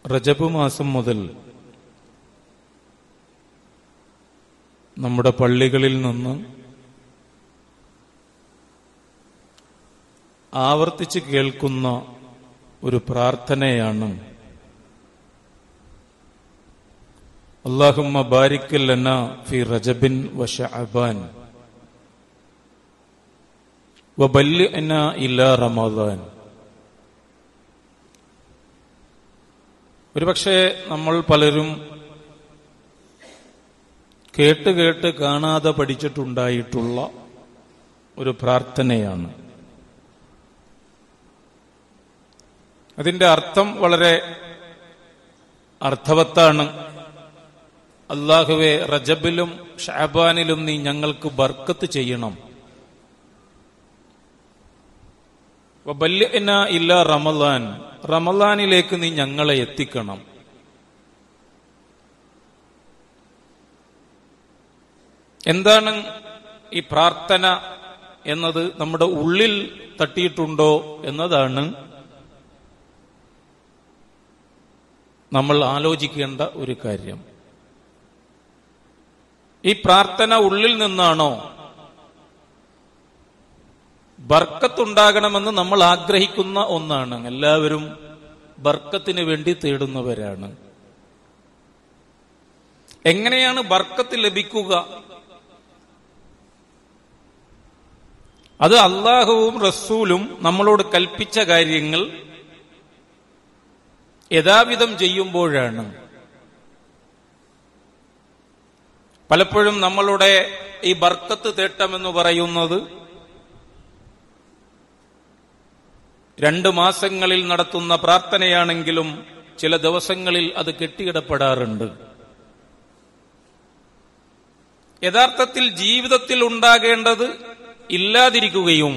റജബ് മാസം മുതൽ നമ്മുടെ പള്ളികളിൽ നിന്ന് ആവർത്തിച്ച് കേൾക്കുന്ന ഒരു പ്രാർത്ഥനയാണ് അള്ളാഹുമ്മ ബാരിക്കൽ ലന ഫി റജബിൻ വ ശഅബാൻ വബല്ലിഅന ഇലാ റമദാൻ ഒരുപക്ഷെ നമ്മൾ പലരും കേട്ട് കേട്ട് കാണാതെ പഠിച്ചിട്ടുണ്ടായിട്ടുള്ള ഒരു പ്രാർത്ഥനയാണ് അതിന്റെ അർത്ഥം വളരെ അർത്ഥവത്താണ് അള്ളാഹുവെ റജബിലും ഷാബാനിലും നീ ഞങ്ങൾക്ക് ബർക്കത്ത് ചെയ്യണം വബല്യന ഇല്ല റമലാൻ റമലാനിലേക്ക് നീ ഞങ്ങളെ എത്തിക്കണം എന്താണ് ഈ പ്രാർത്ഥന എന്നത് നമ്മുടെ ഉള്ളിൽ തട്ടിയിട്ടുണ്ടോ എന്നതാണ് നമ്മൾ ആലോചിക്കേണ്ട ഒരു കാര്യം ഈ പ്രാർത്ഥന ഉള്ളിൽ നിന്നാണോ ബർക്കത്തുണ്ടാകണമെന്ന് നമ്മൾ ആഗ്രഹിക്കുന്ന ഒന്നാണ് എല്ലാവരും ബർക്കത്തിന് വേണ്ടി തേടുന്നവരാണ് എങ്ങനെയാണ് ബർക്കത്ത് ലഭിക്കുക അത് അള്ളാഹുവും റസൂലും നമ്മളോട് കൽപ്പിച്ച കാര്യങ്ങൾ യഥാവിധം ചെയ്യുമ്പോഴാണ് പലപ്പോഴും നമ്മളുടെ ഈ ബർക്കത്ത് തേട്ടമെന്ന് പറയുന്നത് രണ്ട് മാസങ്ങളിൽ നടത്തുന്ന പ്രാർത്ഥനയാണെങ്കിലും ചില ദിവസങ്ങളിൽ അത് കെട്ടിയിടപ്പെടാറുണ്ട് യഥാർത്ഥത്തിൽ ജീവിതത്തിൽ ഉണ്ടാകേണ്ടത് ഇല്ലാതിരിക്കുകയും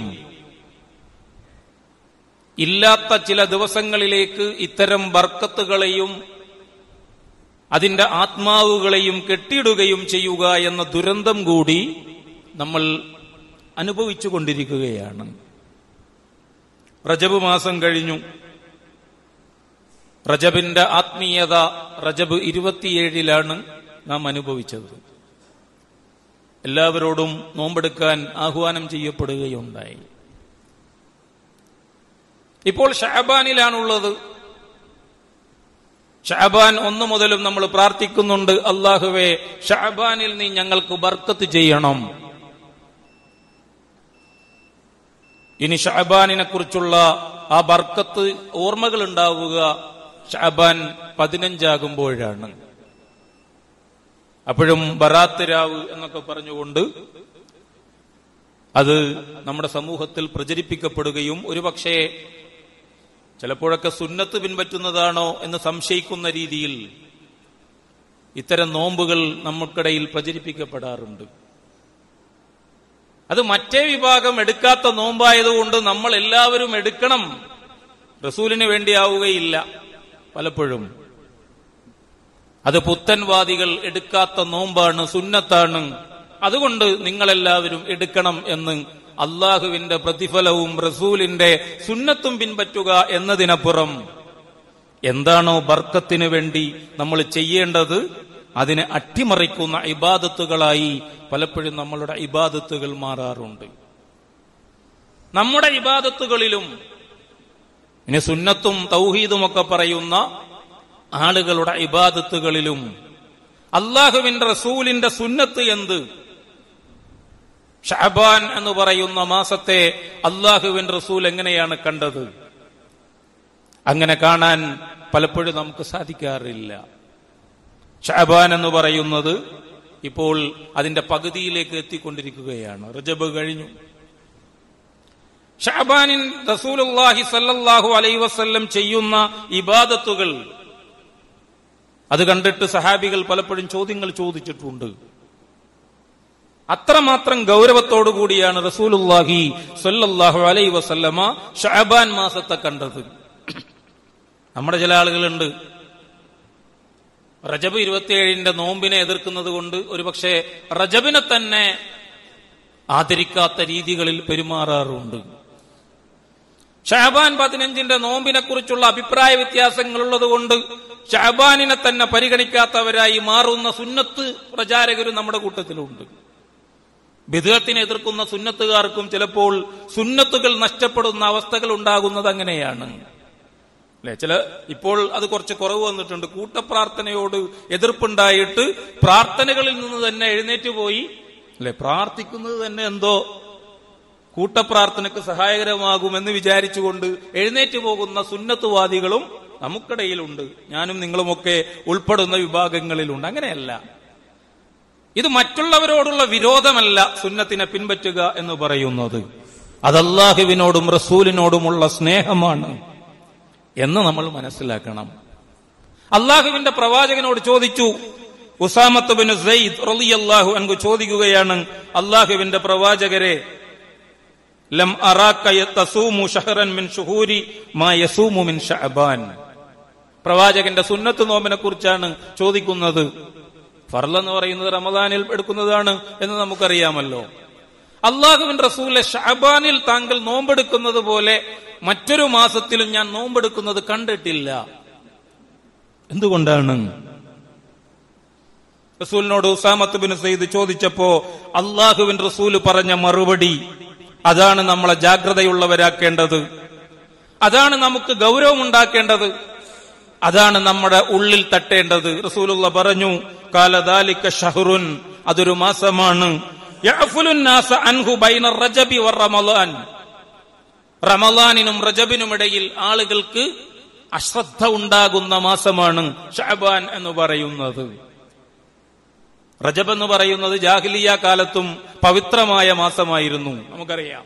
ഇല്ലാത്ത ചില ദിവസങ്ങളിലേക്ക് ഇത്തരം ബർക്കത്തുകളെയും അതിന്റെ ആത്മാവുകളെയും കെട്ടിയിടുകയും ചെയ്യുക എന്ന ദുരന്തം കൂടി നമ്മൾ അനുഭവിച്ചുകൊണ്ടിരിക്കുകയാണ് റജബ് മാസം കഴിഞ്ഞു റജബിന്റെ ആത്മീയത റജബ് ഇരുപത്തിയേഴിലാണ് നാം അനുഭവിച്ചത് എല്ലാവരോടും നോമ്പെടുക്കാൻ ആഹ്വാനം ചെയ്യപ്പെടുകയുണ്ടായി ഇപ്പോൾ ഷാബാനിലാണുള്ളത് ഷാബാൻ ഒന്നു മുതലും നമ്മൾ പ്രാർത്ഥിക്കുന്നുണ്ട് അള്ളാഹുവെ ഷാബാനിൽ നീ ഞങ്ങൾക്ക് ബർക്കത്ത് ചെയ്യണം ഇനി ഷാബാനിനെ കുറിച്ചുള്ള ആ ബർക്കത്ത് ഓർമ്മകൾ ഉണ്ടാവുക ഷാബാൻ പതിനഞ്ചാകുമ്പോഴാണ് അപ്പോഴും ബറാത്ത് രാവ് എന്നൊക്കെ പറഞ്ഞുകൊണ്ട് അത് നമ്മുടെ സമൂഹത്തിൽ പ്രചരിപ്പിക്കപ്പെടുകയും ഒരുപക്ഷെ ചിലപ്പോഴൊക്കെ സുന്നത്ത് പിൻപറ്റുന്നതാണോ എന്ന് സംശയിക്കുന്ന രീതിയിൽ ഇത്തരം നോമ്പുകൾ നമുക്കിടയിൽ പ്രചരിപ്പിക്കപ്പെടാറുണ്ട് അത് മറ്റേ വിഭാഗം എടുക്കാത്ത നോമ്പായതുകൊണ്ട് നമ്മൾ എല്ലാവരും എടുക്കണം റസൂലിന് വേണ്ടിയാവുകയില്ല പലപ്പോഴും അത് പുത്തൻവാദികൾ എടുക്കാത്ത നോമ്പാണ് സുന്നത്താണ് അതുകൊണ്ട് നിങ്ങളെല്ലാവരും എടുക്കണം എന്ന് അള്ളാഹുവിന്റെ പ്രതിഫലവും റസൂലിന്റെ സുന്നത്തും പിൻപറ്റുക എന്നതിനപ്പുറം എന്താണോ ബർക്കത്തിന് വേണ്ടി നമ്മൾ ചെയ്യേണ്ടത് അതിനെ അട്ടിമറിക്കുന്ന ഇബാദത്തുകളായി പലപ്പോഴും നമ്മളുടെ ഇബാദത്തുകൾ മാറാറുണ്ട് നമ്മുടെ ഇബാദത്തുകളിലും ഇനി സുന്നത്തും തൗഹീദും ഒക്കെ പറയുന്ന ആളുകളുടെ ഇബാദത്തുകളിലും അള്ളാഹുവിന്റെ റസൂലിന്റെ സുന്നത്ത് എന്ത് ഷഹബാൻ എന്ന് പറയുന്ന മാസത്തെ അള്ളാഹുവിൻ റസൂൽ എങ്ങനെയാണ് കണ്ടത് അങ്ങനെ കാണാൻ പലപ്പോഴും നമുക്ക് സാധിക്കാറില്ല ഷഹബാൻ എന്ന് പറയുന്നത് ഇപ്പോൾ അതിന്റെ പകുതിയിലേക്ക് എത്തിക്കൊണ്ടിരിക്കുകയാണ് റജബ് കഴിഞ്ഞു ഷഹബാനിൻ റസൂലുല്ലാഹി സല്ലല്ലാഹു അലൈ വസല്ലം ചെയ്യുന്ന ഇബാദത്തുകൾ അത് കണ്ടിട്ട് സഹാബികൾ പലപ്പോഴും ചോദ്യങ്ങൾ ചോദിച്ചിട്ടുണ്ട് അത്രമാത്രം ഗൗരവത്തോടു കൂടിയാണ് റസൂലുല്ലാഹി സല്ലല്ലാഹു അലൈ വസല്ലമ ഷഹബാൻ മാസത്തെ കണ്ടത് നമ്മുടെ ചില ആളുകളുണ്ട് റജബ് ഇരുപത്തിയേഴിന്റെ നോമ്പിനെ എതിർക്കുന്നത് കൊണ്ട് ഒരുപക്ഷെ റജബിനെ തന്നെ ആദരിക്കാത്ത രീതികളിൽ പെരുമാറാറുണ്ട് ഷാബാൻ പതിനഞ്ചിന്റെ നോമ്പിനെ കുറിച്ചുള്ള അഭിപ്രായ വ്യത്യാസങ്ങളുള്ളത് കൊണ്ട് ഷാബാനിനെ തന്നെ പരിഗണിക്കാത്തവരായി മാറുന്ന സുന്നത്ത് പ്രചാരകരും നമ്മുടെ കൂട്ടത്തിലുണ്ട് ബിദത്തിനെ എതിർക്കുന്ന സുന്നത്തുകാർക്കും ചിലപ്പോൾ സുന്നത്തുകൾ നഷ്ടപ്പെടുന്ന അവസ്ഥകൾ ഉണ്ടാകുന്നത് അങ്ങനെയാണ് അല്ലെ ചില ഇപ്പോൾ അത് കുറച്ച് കുറവ് വന്നിട്ടുണ്ട് കൂട്ടപ്രാർത്ഥനയോട് എതിർപ്പുണ്ടായിട്ട് പ്രാർത്ഥനകളിൽ നിന്ന് തന്നെ എഴുന്നേറ്റ് പോയി അല്ലെ പ്രാർത്ഥിക്കുന്നത് തന്നെ എന്തോ കൂട്ടപ്രാർത്ഥനക്ക് സഹായകരമാകുമെന്ന് വിചാരിച്ചുകൊണ്ട് എഴുന്നേറ്റ് പോകുന്ന സുന്നത്തുവാദികളും നമുക്കിടയിലുണ്ട് ഞാനും നിങ്ങളുമൊക്കെ ഉൾപ്പെടുന്ന വിഭാഗങ്ങളിലുണ്ട് അങ്ങനെയല്ല ഇത് മറ്റുള്ളവരോടുള്ള വിരോധമല്ല സുന്നത്തിനെ പിൻപറ്റുക എന്ന് പറയുന്നത് അത് അല്ലാഹുവിനോടും റസൂലിനോടുമുള്ള സ്നേഹമാണ് എന്ന് നമ്മൾ മനസ്സിലാക്കണം അള്ളാഹുവിന്റെ പ്രവാചകനോട് ചോദിച്ചു ഉസാമത്ത് ബിൻ സെയ്ദ് റളിയല്ലാഹു അൻഹു ചോദിക്കുകയാണ് അള്ളാഹുവിന്റെ പ്രവാചകരെ ലം അറാക്ക തസൂമു ഷഹറൻ മിൻ ഷുഹൂരി മാ യസൂമു മിൻ ഷഅബാൻ പ്രവാചകന്റെ സുന്നത്ത് നോമ്പിനെ കുറിച്ചാണ് ചോദിക്കുന്നത് ഫർൽ എന്ന് പറയുന്നത് റമദാനിൽ എടുക്കുന്നതാണ് എന്ന് നമുക്കറിയാമല്ലോ അള്ളാഹുവിൻ റസൂലെ ഷഅബാനിൽ താങ്കൾ നോമ്പെടുക്കുന്നത് പോലെ മറ്റൊരു മാസത്തിലും ഞാൻ നോമ്പെടുക്കുന്നത് കണ്ടിട്ടില്ല എന്തുകൊണ്ടാണ് റസൂലിനോട് ഉസാമത്ത് ബിൻ സയ്യിദ് ചോദിച്ചപ്പോ അള്ളാഹുവിൻ റസൂല് പറഞ്ഞ മറുപടി അതാണ് നമ്മളെ ജാഗ്രതയുള്ളവരാക്കേണ്ടത് അതാണ് നമുക്ക് ഗൗരവമുണ്ടാക്കേണ്ടത് അതാണ് നമ്മുടെ ഉള്ളിൽ തട്ടേണ്ടത് റസൂലുള്ള പറഞ്ഞു കാലദാലിക്ക ഷഹറുൻ അതൊരു മാസമാണ് യഅഫുലുൻ നാസ അൻഹു ബൈന റജബി വ റമളാൻ റമളാനിനും റജബിനും ഇടയിൽ ആളുകൾക്ക് അശ്രദ്ധ ഉണ്ടാകുന്ന മാസമാണ് ഷഅബാൻ എന്ന് പറയുന്നത് റജബ് എന്ന് പറയുന്നത് ജാഹിലിയ കാലത്തും പവിത്രമായ മാസമായിരുന്നു നമുക്കറിയാം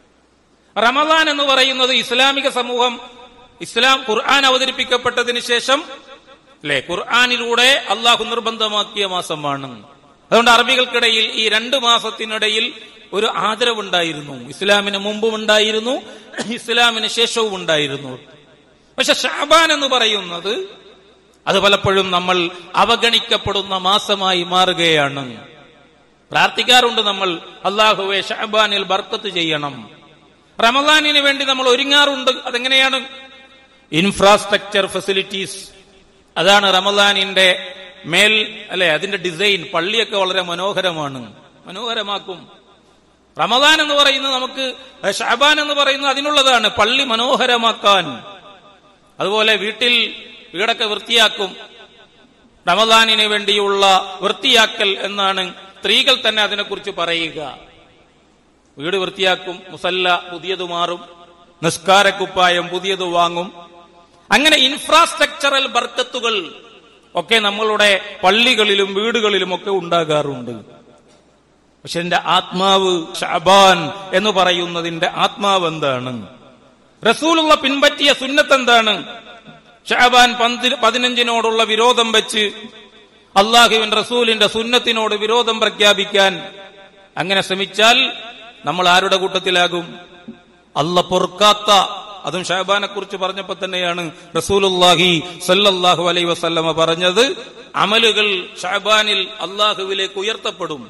റമദാൻ എന്ന് പറയുന്നത് ഇസ്ലാമിക സമൂഹം ഇസ്ലാം ഖുർആൻ അവതരിപ്പിക്കപ്പെട്ടതിന് ശേഷം അല്ലെ ഖുർആാനിലൂടെ അള്ളാഹു നിർബന്ധമാക്കിയ മാസമാണ് അതുകൊണ്ട് അറബികൾക്കിടയിൽ ഈ രണ്ട് മാസത്തിനിടയിൽ ഒരു ആദരവുണ്ടായിരുന്നു ഇസ്ലാമിന് മുമ്പും ഉണ്ടായിരുന്നു ഇസ്ലാമിന് ശേഷവും ഉണ്ടായിരുന്നു പക്ഷെ ഷാബാൻ എന്ന് പറയുന്നത് അത് പലപ്പോഴും നമ്മൾ അവഗണിക്കപ്പെടുന്ന മാസമായി മാറുകയാണ് പ്രാർത്ഥിക്കാറുണ്ട് നമ്മൾ അള്ളാഹുവെ ഷാബാനിൽ ബർക്കത്ത് ചെയ്യണം റമദാനിന് വേണ്ടി നമ്മൾ ഒരുങ്ങാറുണ്ട് അതെങ്ങനെയാണ് ഇൻഫ്രാസ്ട്രക്ചർ ഫെസിലിറ്റീസ് അതാണ് റമദാനിന്റെ മേൽ അല്ലെ അതിന്റെ ഡിസൈൻ പള്ളിയൊക്കെ വളരെ മനോഹരമാണ് മനോഹരമാക്കും റമദാൻ എന്ന് പറയുന്നത് നമുക്ക് ഷാബാൻ എന്ന് പറയുന്നത് അതിനുള്ളതാണ് പള്ളി മനോഹരമാക്കാൻ അതുപോലെ വീട്ടിൽ വീടൊക്കെ വൃത്തിയാക്കും റമദാനിന് വേണ്ടിയുള്ള വൃത്തിയാക്കൽ എന്നാണ് സ്ത്രീകൾ തന്നെ അതിനെക്കുറിച്ച് പറയുക വീട് വൃത്തിയാക്കും മുസല്ല പുതിയത് മാറും നിസ്കാരക്കുപ്പായം പുതിയത് വാങ്ങും അങ്ങനെ ഇൻഫ്രാസ്ട്രക്ചറൽ ബർക്കത്തുകൾ ഒക്കെ നമ്മളുടെ പള്ളികളിലും വീടുകളിലും ഒക്കെ ഉണ്ടാകാറുണ്ട് പക്ഷെ എന്റെ ആത്മാവ് ഷാബാൻ എന്ന് പറയുന്നതിന്റെ ആത്മാവ് എന്താണ് റസൂലുള്ള പിൻപറ്റിയ സുന്നത്ത് എന്താണ് ഷാബാൻ പതിനഞ്ചിനോടുള്ള വിരോധം വെച്ച് അള്ളാഹുവിൻ റസൂലിന്റെ സുന്നത്തിനോട് വിരോധം പ്രഖ്യാപിക്കാൻ അങ്ങനെ ശ്രമിച്ചാൽ നമ്മൾ ആരുടെ കൂട്ടത്തിലാകും അല്ല പൊറുക്കാത്ത അതും ഷാബാനെ കുറിച്ച് പറഞ്ഞപ്പോ തന്നെയാണ് റസൂലുല്ലാഹി സല്ലല്ലാഹു അലൈ വസല്ലമ പറഞ്ഞത് അമലുകൾ ഷാബാനിൽ അള്ളാഹുവിലേക്ക് ഉയർത്തപ്പെടും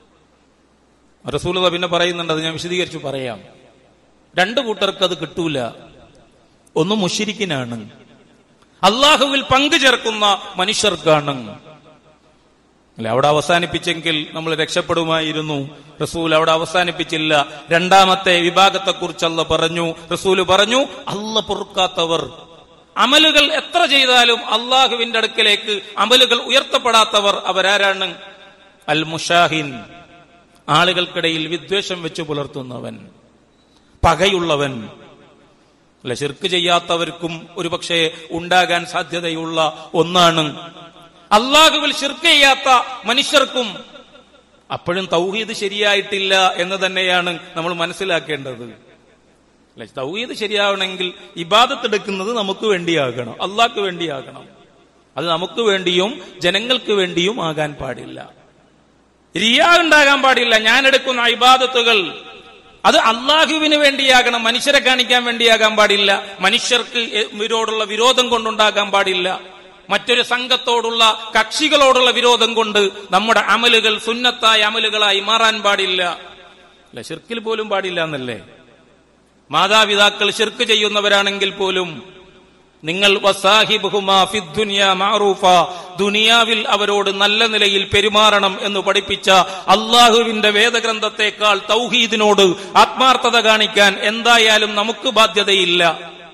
റസൂലത പിന്നെ പറയുന്നുണ്ട് അത് ഞാൻ വിശദീകരിച്ചു പറയാം രണ്ടു കൂട്ടർക്ക് അത് കിട്ടൂല ഒന്ന് മുഷിരിക്കിനാണ് അള്ളാഹുവിൽ പങ്കു ചേർക്കുന്ന മനുഷ്യർക്കാണ് അല്ലെ അവിടെ അവസാനിപ്പിച്ചെങ്കിൽ നമ്മൾ രക്ഷപ്പെടുമായിരുന്നു റസൂൽ അവിടെ അവസാനിപ്പിച്ചില്ല രണ്ടാമത്തെ വിഭാഗത്തെക്കുറിച്ച് അല്ല പറഞ്ഞു റസൂല് പറഞ്ഞു അല്ല പൊറുക്കാത്തവർ അമലുകൾ എത്ര ചെയ്താലും അള്ളാഹുവിന്റെ അടുക്കലേക്ക് അമലുകൾ ഉയർത്തപ്പെടാത്തവർ അവരാരാണ് അൽ മുഷാഹിൻ ആളുകൾക്കിടയിൽ വിദ്വേഷം വെച്ച് പുലർത്തുന്നവൻ പകയുള്ളവൻ അല്ല ശിർക്ക് ചെയ്യാത്തവർക്കും ഒരുപക്ഷെ ഉണ്ടാകാൻ സാധ്യതയുള്ള ഒന്നാണ് അള്ളാഹുവിൽ ശിർക്ക് ചെയ്യാത്ത മനുഷ്യർക്കും അപ്പോഴും തൗഹീദ് ശരിയായിട്ടില്ല എന്ന് തന്നെയാണ് നമ്മൾ മനസ്സിലാക്കേണ്ടത് അല്ലെ തൗഹീദ് ശരിയാവണമെങ്കിൽ ഇബാദത്ത് എടുക്കുന്നത് നമുക്ക് വേണ്ടിയാകണം അള്ളാഹ്ക്ക് വേണ്ടിയാകണം അത് നമുക്ക് വേണ്ടിയും ജനങ്ങൾക്ക് വേണ്ടിയും ആകാൻ പാടില്ല റിയാ ഉണ്ടാകാൻ പാടില്ല ഞാൻ എടുക്കുന്ന ഇബാദത്തുകൾ അത് അള്ളാഹുവിന് വേണ്ടിയാകണം മനുഷ്യരെ കാണിക്കാൻ വേണ്ടിയാകാൻ പാടില്ല മനുഷ്യർക്ക് ഇവരോടുള്ള വിരോധം കൊണ്ടുണ്ടാകാൻ പാടില്ല മറ്റൊരു സംഘത്തോടുള്ള കക്ഷികളോടുള്ള വിരോധം കൊണ്ട് നമ്മുടെ അമലുകൾ സുന്നത്തായ അമലുകളായി മാറാൻ പാടില്ല അല്ല ഷിർക്കിൽ പോലും പാടില്ല എന്നല്ലേ മാതാപിതാക്കൾ ശിർക്ക് ചെയ്യുന്നവരാണെങ്കിൽ പോലും നിങ്ങൾ വസാഹിബുഹുമാ ഫിദ്ദുനിയ മഅറൂഫ ദുനിയാവിൽ അവരോട് നല്ല നിലയിൽ പെരുമാറണം എന്ന് പഠിപ്പിച്ച അള്ളാഹുവിന്റെ വേദഗ്രന്ഥത്തെക്കാൾ തൗഹീദിനോട് ആത്മാർത്ഥത കാണിക്കാൻ എന്തായാലും നമുക്ക് ബാധ്യതയില്ല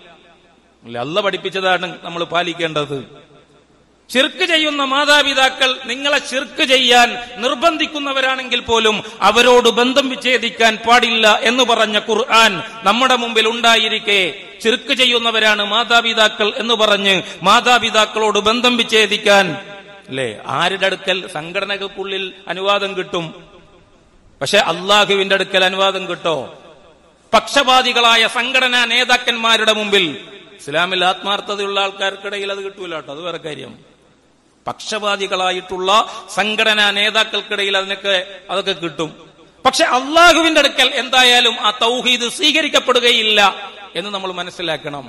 അല്ല, അല്ല പഠിപ്പിച്ചതാണ് നമ്മൾ പാലിക്കേണ്ടത് ചിർക്ക് ചെയ്യുന്ന മാതാപിതാക്കൾ നിങ്ങളെ ചിർക്ക് ചെയ്യാൻ നിർബന്ധിക്കുന്നവരാണെങ്കിൽ പോലും അവരോട് ബന്ധം വിച്ഛേദിക്കാൻ പാടില്ല എന്ന് പറഞ്ഞ ഖുർആൻ നമ്മുടെ മുമ്പിൽ ഉണ്ടായിരിക്കെ ചിർക്ക് ചെയ്യുന്നവരാണ് മാതാപിതാക്കൾ എന്ന് പറഞ്ഞ് മാതാപിതാക്കളോട് ബന്ധം വിച്ഛേദിക്കാൻ അല്ലേ ആരുടെ അടുക്കൽ സംഘടനകൾക്കുള്ളിൽ അനുവാദം കിട്ടും പക്ഷെ അള്ളാഹുവിന്റെ അടുക്കൽ അനുവാദം കിട്ടോ പക്ഷപാതികളായ സംഘടനാ നേതാക്കന്മാരുടെ മുമ്പിൽ ഇസ്ലാമിൽ ആത്മാർത്ഥതയുള്ള ആൾക്കാർക്കിടയിൽ അത് കിട്ടൂല കേട്ടോ അത് വേറെ കാര്യം പക്ഷപാതികളായിട്ടുള്ള സംഘടനാ നേതാക്കൾക്കിടയിൽ അതിനൊക്കെ അതൊക്കെ കിട്ടും പക്ഷെ അള്ളാഹുവിന്റെ അടുക്കൽ എന്തായാലും ആ തൗഹീദ് സ്വീകരിക്കപ്പെടുകയില്ല എന്ന് നമ്മൾ മനസ്സിലാക്കണം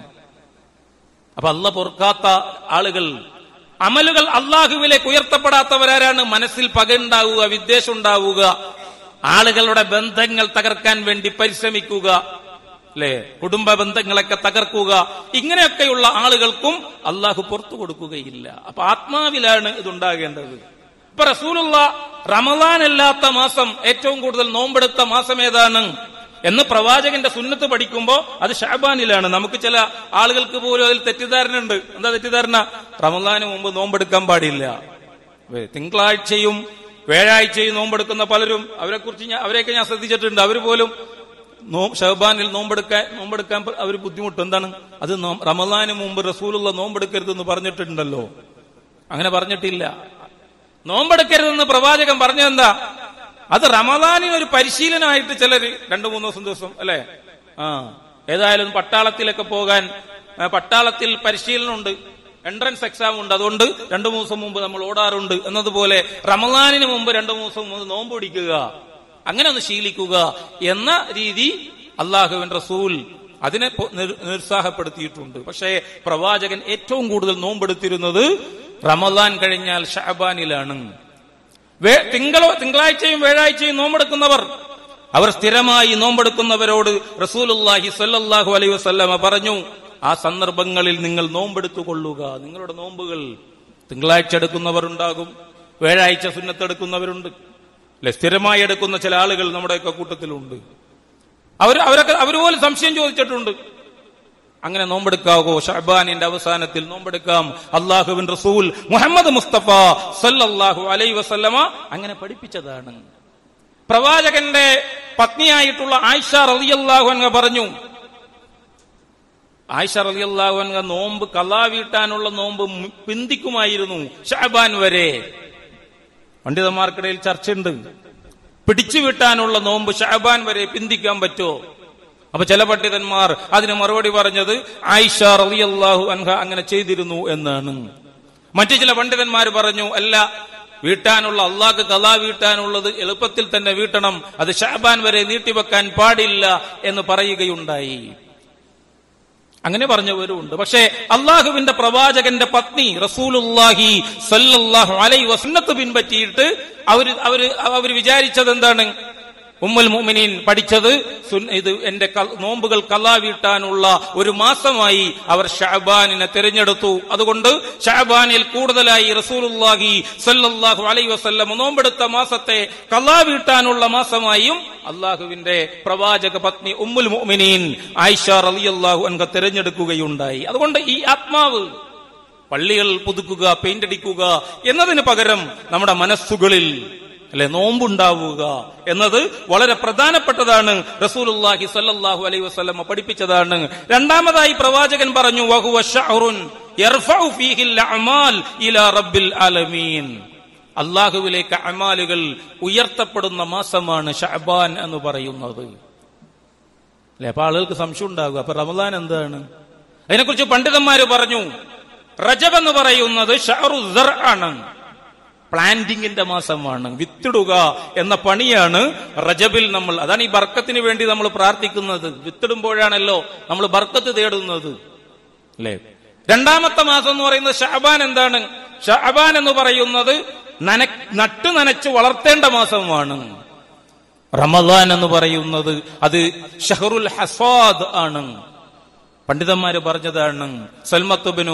അപ്പൊ അല്ല പൊറുക്കാത്ത ആളുകൾ അമലുകൾ അള്ളാഹുവിലേക്ക് ഉയർത്തപ്പെടാത്തവരാരാണ് മനസ്സിൽ പകയുണ്ടാവുക വിദ്വേഷം ഉണ്ടാവുക ആളുകളുടെ ബന്ധങ്ങൾ തകർക്കാൻ വേണ്ടി പരിശ്രമിക്കുക അല്ലെ കുടുംബ ബന്ധങ്ങളൊക്കെ തകർക്കുക ഇങ്ങനെയൊക്കെയുള്ള ആളുകൾക്കും അള്ളാഹു പുറത്തു കൊടുക്കുകയില്ല അപ്പൊ ആത്മാവിലാണ് ഇതുണ്ടാകേണ്ടത് ഇപ്പൊ റസൂലുള്ള റമദാൻ അല്ലാത്ത മാസം ഏറ്റവും കൂടുതൽ നോമ്പെടുത്ത മാസം ഏതാണ് എന്ന് പ്രവാചകന്റെ സുന്നത്ത് പഠിക്കുമ്പോ അത് ഷാബാനിലാണ് നമുക്ക് ചില ആളുകൾക്ക് പോലും അതിൽ തെറ്റിദ്ധാരണ ഉണ്ട് എന്താ തെറ്റിദ്ധാരണ റമദാന് മുമ്പ് നോമ്പെടുക്കാൻ പാടില്ല വേ- തിങ്കളാഴ്ചയും വ്യാഴാഴ്ചയും നോമ്പെടുക്കുന്ന പലരും അവരെ കുറിച്ച് ഞാൻ അവരെയൊക്കെ ഞാൻ ശ്രദ്ധിച്ചിട്ടുണ്ട് അവർ പോലും നോ ഷഹബാനിൽ നോമ്പെടുക്കാൻ നോമ്പെടുക്കാൻ അവർ ബുദ്ധിമുട്ട് എന്താണ് അത് നോ- റമദാന് മുമ്പ് റസൂലുള്ള നോമ്പെടുക്കരുതെന്ന് പറഞ്ഞിട്ടുണ്ടല്ലോ അങ്ങനെ പറഞ്ഞിട്ടില്ല നോമ്പെടുക്കരുതെന്ന് പ്രവാചകൻ പറഞ്ഞതെന്താ അത് റമദാനിന് ഒരു പരിശീലനമായിട്ട് ചിലര് രണ്ടു മൂന്ന് ദിവസം ദിവസം അല്ലെ ആ ഏതായാലും പട്ടാളത്തിലൊക്കെ പോകാൻ ആ, പട്ടാളത്തിൽ പരിശീലനമുണ്ട് എൻട്രൻസ് എക്സാം ഉണ്ട് അതുകൊണ്ട് രണ്ടു മൂന്ന് ദിവസം മുമ്പ് നമ്മൾ ഓടാറുണ്ട് എന്നതുപോലെ റമദാനിന് മുമ്പ് രണ്ടു മൂന്ന് ദിവസം മുമ്പ് നോമ്പ് പിടിക്കുക അങ്ങനെ ഒന്ന് ശീലിക്കുക എന്ന രീതി അള്ളാഹുവിൻ റസൂൽ അതിനെ പൊ- നിർ- നിരുത്സാഹപ്പെടുത്തിയിട്ടുണ്ട് പക്ഷേ പ്രവാചകൻ ഏറ്റവും കൂടുതൽ നോമ്പെടുത്തിരുന്നത് റമദാൻ കഴിഞ്ഞാൽ ഷഹബാനിലാണ് വേ- തിങ്കളോ തിങ്കളാഴ്ചയും വ്യാഴാഴ്ചയും നോമ്പെടുക്കുന്നവർ അവർ സ്ഥിരമായി നോമ്പെടുക്കുന്നവരോട് റസൂലുല്ലാഹി സല്ലല്ലാഹു അലൈഹി വസല്ലമ പറഞ്ഞു ആ സന്ദർഭങ്ങളിൽ നിങ്ങൾ നോമ്പെടുത്തുകൊള്ളുക നിങ്ങളുടെ നോമ്പുകൾ തിങ്കളാഴ്ച എടുക്കുന്നവർ ഉണ്ടാകും വ്യാഴാഴ്ച സുന്നത്തെടുക്കുന്നവരുണ്ട് അല്ലെ സ്ഥിരമായി എടുക്കുന്ന ചില ആളുകൾ നമ്മുടെയൊക്കെ കൂട്ടത്തിലുണ്ട് അവർ അവരൊക്കെ അവർ പോലും സംശയം ചോദിച്ചിട്ടുണ്ട് അങ്ങനെ നോമ്പെടുക്കാവോ ഷഹബാനിന്റെ അവസാനത്തിൽ നോമ്പെടുക്കാം അള്ളാഹുവിൻ റസൂൽ മുഹമ്മദ് മുസ്തഫ സല്ലല്ലാഹു അലൈ വസല്ലമ അങ്ങനെ പഠിപ്പിച്ചതാണ് പ്രവാചകന്റെ പത്നിയായിട്ടുള്ള ആയിഷ റളിയല്ലാഹു അൻഹ പറഞ്ഞു ആയിഷ റളിയല്ലാഹു അൻഹ നോമ്പ് കലാ വീട്ടാനുള്ള നോമ്പ് മു- പിന്തിക്കുമായിരുന്നു ഷഹബാൻ വരെ പണ്ഡിതന്മാർക്കിടയിൽ ചർച്ചയുണ്ട് പിടിച്ചു വിട്ടാനുള്ള നോമ്പ് ഷഹബാൻ വരെ പിന്തിക്കാൻ പറ്റുമോ അപ്പൊ ചില പണ്ഡിതന്മാർ അതിന് മറുപടി പറഞ്ഞത് ആയിഷ റളിയല്ലാഹു അൻഹ അങ്ങനെ ചെയ്തിരുന്നു എന്നാണ് മറ്റു ചില പണ്ഡിതന്മാർ പറഞ്ഞു അല്ല വീട്ടാനുള്ള അള്ളാഹ് കലാ വീട്ടാനുള്ളത് എളുപ്പത്തിൽ തന്നെ വീട്ടണം അത് ഷഹബാൻ വരെ നീട്ടിവെക്കാൻ പാടില്ല എന്ന് പറയുകയുണ്ടായി അങ്ങനെ പറഞ്ഞവരുണ്ട് പക്ഷേ അള്ളാഹുവിന്റെ പ്രവാചകന്റെ പത്നി റസൂലുല്ലാഹി സല്ലല്ലാഹു അലൈ വസന്നത്ത് പിൻപറ്റിയിട്ട് അവര് അവര് അവര് വിചാരിച്ചത് എന്താണ് ഉമ്മുൽ മുഅ്മിനീൻ പഠിച്ചത് സുൻ- ഇത് എന്റെ ക- നോമ്പുകൾ കലാ വീട്ടാനുള്ള ഒരു മാസമായി അവർ ഷഹബാനിനെ തിരഞ്ഞെടുത്തു അതുകൊണ്ട് ഷഹബാനിൽ കൂടുതലായി റസൂലുല്ലാഹി സല്ലല്ലാഹു അലൈ വസല്ലം നോമ്പെടുത്ത മാസത്തെ കലാ വീട്ടാനുള്ള മാസമായും അള്ളാഹുവിന്റെ പ്രവാചക പത്നി ഉമ്മുൽ മുഅ്മിനീൻ ആയിഷ റളിയല്ലാഹു അൻഹ തിരഞ്ഞെടുക്കുകയുണ്ടായി അതുകൊണ്ട് ഈ ആത്മാവ് പള്ളികൾ പുതുക്കുക പെയിന്റ് അടിക്കുക എന്നതിന് പകരം നമ്മുടെ മനസ്സുകളിൽ അല്ലെ നോമ്പുണ്ടാവുക എന്നത് വളരെ പ്രധാനപ്പെട്ടതാണ് റസൂലുള്ളാഹി സ്വല്ലല്ലാഹു അലൈഹി വസല്ലം പഠിപ്പിച്ചതാണ് രണ്ടാമതായി പ്രവാചകൻ പറഞ്ഞു വഹുവ ഷഹറുൻ യർഫഉ ഫീഹിൽ അഅമാൽ ഇലാ റബ്ബിൽ ആലമീൻ അള്ളാഹുവിലേക്ക് അമാലുകൾ ഉയർത്തപ്പെടുന്ന മാസമാണ് ഷഅബാൻ എന്ന് പറയുന്നത് അല്ലെ അപ്പൊ ആളുകൾക്ക് സംശയം ഉണ്ടാകുക അപ്പൊ റമദാൻ എന്താണ് അതിനെക്കുറിച്ച് പണ്ഡിതന്മാര് പറഞ്ഞു റജബ് എന്ന് പറയുന്നത് ഷഹറു ദർ ആണ് പ്ലാന്റിങ്ങിന്റെ മാസമാണ് വിത്തിടുക എന്ന പണിയാണ് റജബിൽ നമ്മൾ അതാണ് ഈ ബർക്കത്തിന് വേണ്ടി നമ്മൾ പ്രാർത്ഥിക്കുന്നത് വിത്തിടുമ്പോഴാണല്ലോ നമ്മൾ ബർക്കത്ത് തേടുന്നത് അല്ലേ രണ്ടാമത്തെ മാസം എന്ന് പറയുന്നത് ഷഹബാൻ എന്താണ് ഷഹബാൻ എന്ന് പറയുന്നത് നന നട്ടു നനച്ച് വളർത്തേണ്ട മാസമാണ് റമദാൻ എന്ന് പറയുന്നത് അത് ഷഹറുൽ ഹസാദ് ആണ് പണ്ഡിതന്മാര് പറഞ്ഞതാണ് സൽമത്തുബിനു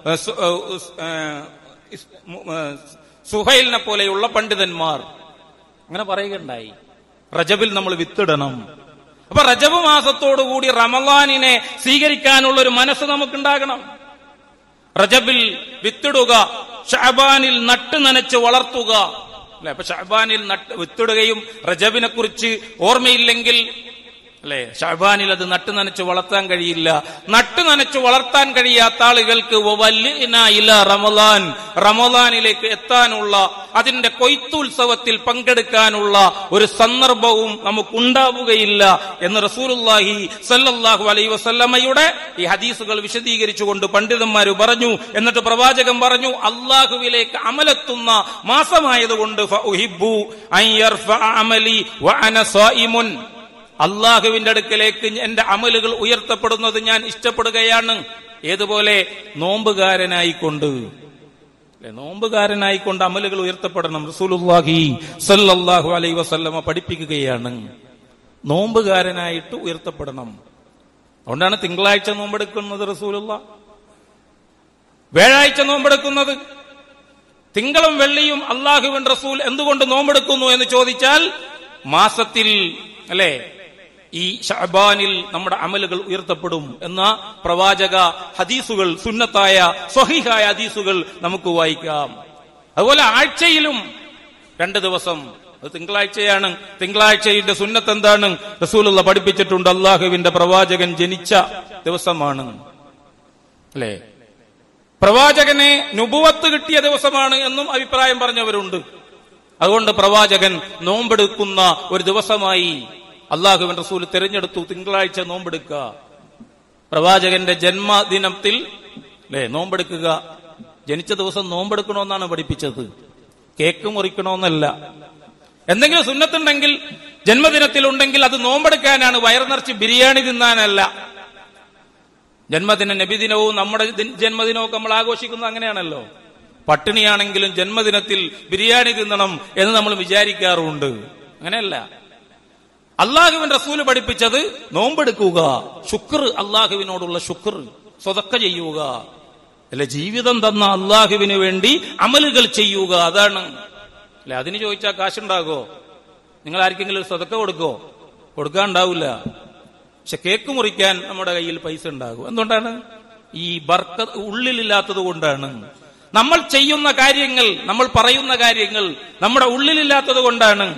സുഹൈലിനെ പോലെയുള്ള പണ്ഡിതന്മാർ അങ്ങനെ പറയുകയുണ്ടായി റജബിൽ നമ്മൾ വിത്തിടണം അപ്പൊ റജബ് മാസത്തോടുകൂടി റമലാനിനെ സ്വീകരിക്കാനുള്ള ഒരു മനസ്സ് നമുക്കുണ്ടാകണം റജബിൽ വിത്തിടുക ഷഹബാനിൽ നട്ട് നനച്ച് വളർത്തുക അല്ലെ അപ്പൊ ഷഹബാനിൽ നട്ട് വിത്തിടുകയും റജബിനെ കുറിച്ച് ഓർമ്മയില്ലെങ്കിൽ അല്ലെ ഷഹബാനിൽ അത് നട്ട് നനച്ച് വളർത്താൻ കഴിയില്ല നട്ട് നനച്ച് വളർത്താൻ കഴിയാത്ത ആളുകൾക്ക് ഇല റമലാൻ റമലാനിലേക്ക് എത്താനുള്ള അതിന്റെ കൊയ്ത്തുത്സവത്തിൽ പങ്കെടുക്കാനുള്ള ഒരു സന്ദർഭവും നമുക്കുണ്ടാവുകയില്ല എന്ന് റസൂലുല്ലാഹി സല്ലല്ലാഹു അലൈ വസല്ലമ്മയുടെ ഈ ഹദീസുകൾ വിശദീകരിച്ചുകൊണ്ട് പണ്ഡിതന്മാർ പറഞ്ഞു എന്നിട്ട് പ്രവാചകൻ പറഞ്ഞു അള്ളാഹുവിലേക്ക് അമലെത്തുന്ന മാസമായതുകൊണ്ട് ഫഉഹിബ്ബു അൻ യർഫഅ അമലി വഅന സായിമുൻ അള്ളാഹുവിന്റെ അടുക്കലേക്ക് എന്റെ അമലുകൾ ഉയർത്തപ്പെടുന്നത് ഞാൻ ഇഷ്ടപ്പെടുകയാണ് ഏതുപോലെ നോമ്പുകാരനായിക്കൊണ്ട് അല്ലെ നോമ്പുകാരനായിക്കൊണ്ട് അമലുകൾ ഉയർത്തപ്പെടണം റസൂലുല്ലാഹി സല്ലല്ലാഹു അലൈ വസല്ലമ പഠിപ്പിക്കുകയാണ് നോമ്പുകാരനായിട്ട് ഉയർത്തപ്പെടണം അതുകൊണ്ടാണ് തിങ്കളാഴ്ച നോമ്പെടുക്കുന്നത് റസൂലുള്ള വ്യാഴാഴ്ച നോമ്പെടുക്കുന്നത് തിങ്കളും വെള്ളിയും അള്ളാഹുവിൻ റസൂൽ എന്തുകൊണ്ട് നോമ്പെടുക്കുന്നു എന്ന് ചോദിച്ചാൽ മാസത്തിൽ അല്ലെ ഈ ഷഹബാനിൽ നമ്മുടെ അമലുകൾ ഉയർത്തപ്പെടും എന്ന പ്രവാചക ഹദീസുകൾ സുന്നത്തായ സ്വഹിഹായ ഹദീസുകൾ നമുക്ക് വായിക്കാം അതുപോലെ ആഴ്ചയിലും രണ്ട് ദിവസം അത് തിങ്കളാഴ്ചയാണ് തിങ്കളാഴ്ചയുടെ സുന്നത്ത് എന്താണ് റസൂലുള്ള പഠിപ്പിച്ചിട്ടുണ്ട് അള്ളാഹുവിന്റെ പ്രവാചകൻ ജനിച്ച ദിവസമാണ് അല്ലേ പ്രവാചകനെ നുപുവത്ത് കിട്ടിയ ദിവസമാണ് എന്നും അഭിപ്രായം പറഞ്ഞവരുണ്ട് അതുകൊണ്ട് പ്രവാചകൻ നോമ്പെടുക്കുന്ന ഒരു ദിവസമായി അള്ളാഹുവിൻ റസൂൽ തിരഞ്ഞെടുത്തു തിങ്കളാഴ്ച നോമ്പെടുക്കുക പ്രവാചകന്റെ ജന്മദിനത്തിൽ അല്ലെ നോമ്പെടുക്കുക ജനിച്ച ദിവസം നോമ്പെടുക്കണമെന്നാണ് പഠിപ്പിച്ചത് കേക്ക് മുറിക്കണമെന്നല്ല എന്തെങ്കിലും സുന്നത്തുണ്ടെങ്കിൽ ജന്മദിനത്തിൽ ഉണ്ടെങ്കിൽ അത് നോമ്പെടുക്കാനാണ് വയറു നിറച്ച് ബിരിയാണി തിന്നാനല്ല ജന്മദിന നബിദിനവും നമ്മുടെ ജന്മദിനവും നമ്മൾ ആഘോഷിക്കുന്നത് അങ്ങനെയാണല്ലോ പട്ടിണിയാണെങ്കിലും ജന്മദിനത്തിൽ ബിരിയാണി തിന്നണം എന്ന് നമ്മൾ വിചാരിക്കാറുണ്ട് അങ്ങനെയല്ല അള്ളാഹുവിൻ റസൂല് പഠിപ്പിച്ചത് നോമ്പെടുക്കുക ശുക്ർ അള്ളാഹുവിനോടുള്ള ശുക്ർ സ്വതക്ക ചെയ്യുക അല്ല ജീവിതം തന്ന അള്ളാഹുവിന് വേണ്ടി അമലുകൾ ചെയ്യുക അതാണ് അല്ലെ അതിന് ചോദിച്ചാൽ കാശുണ്ടാകോ നിങ്ങൾ ആർക്കെങ്കിലും സ്വതക്ക കൊടുക്കോ കൊടുക്കാൻ ഉണ്ടാവില്ല പക്ഷെ കേക്ക് മുറിക്കാൻ നമ്മുടെ കയ്യിൽ പൈസ ഉണ്ടാകും എന്തുകൊണ്ടാണ് ഈ ബർക്ക ഉള്ളിലില്ലാത്തത് കൊണ്ടാണ് നമ്മൾ ചെയ്യുന്ന കാര്യങ്ങൾ നമ്മൾ പറയുന്ന കാര്യങ്ങൾ നമ്മുടെ ഉള്ളിലില്ലാത്തത് കൊണ്ടാണ്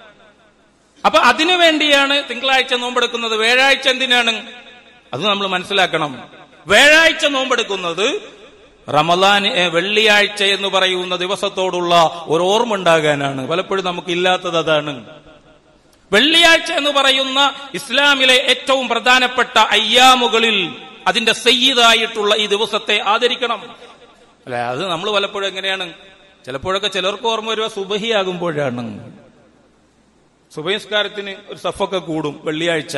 അപ്പൊ അതിനു വേണ്ടിയാണ് തിങ്കളാഴ്ച നോമ്പെടുക്കുന്നത് വ്യാഴാഴ്ച എന്തിനാണ് അത് നമ്മൾ മനസ്സിലാക്കണം വ്യാഴാഴ്ച നോമ്പെടുക്കുന്നത് റമലാൻ വെള്ളിയാഴ്ച എന്ന് പറയുന്ന ദിവസത്തോടുള്ള ഒരു ഓർമ്മ ഉണ്ടാകാനാണ് പലപ്പോഴും നമുക്ക് ഇല്ലാത്തത് അതാണ് വെള്ളിയാഴ്ച എന്ന് പറയുന്ന ഇസ്ലാമിലെ ഏറ്റവും പ്രധാനപ്പെട്ട അയ്യാമുകളിൽ അതിന്റെ സയ്യിദായിട്ടുള്ള ഈ ദിവസത്തെ ആദരിക്കണം അല്ലെ അത് നമ്മൾ പലപ്പോഴും എങ്ങനെയാണ് ചിലപ്പോഴൊക്കെ ചിലർക്ക് ഓർമ്മ വരിക സുബഹിയാകുമ്പോഴാണ് സുബഹിസ്കാരത്തിന് ഒരു സഫൊക്കെ കൂടും വെള്ളിയാഴ്ച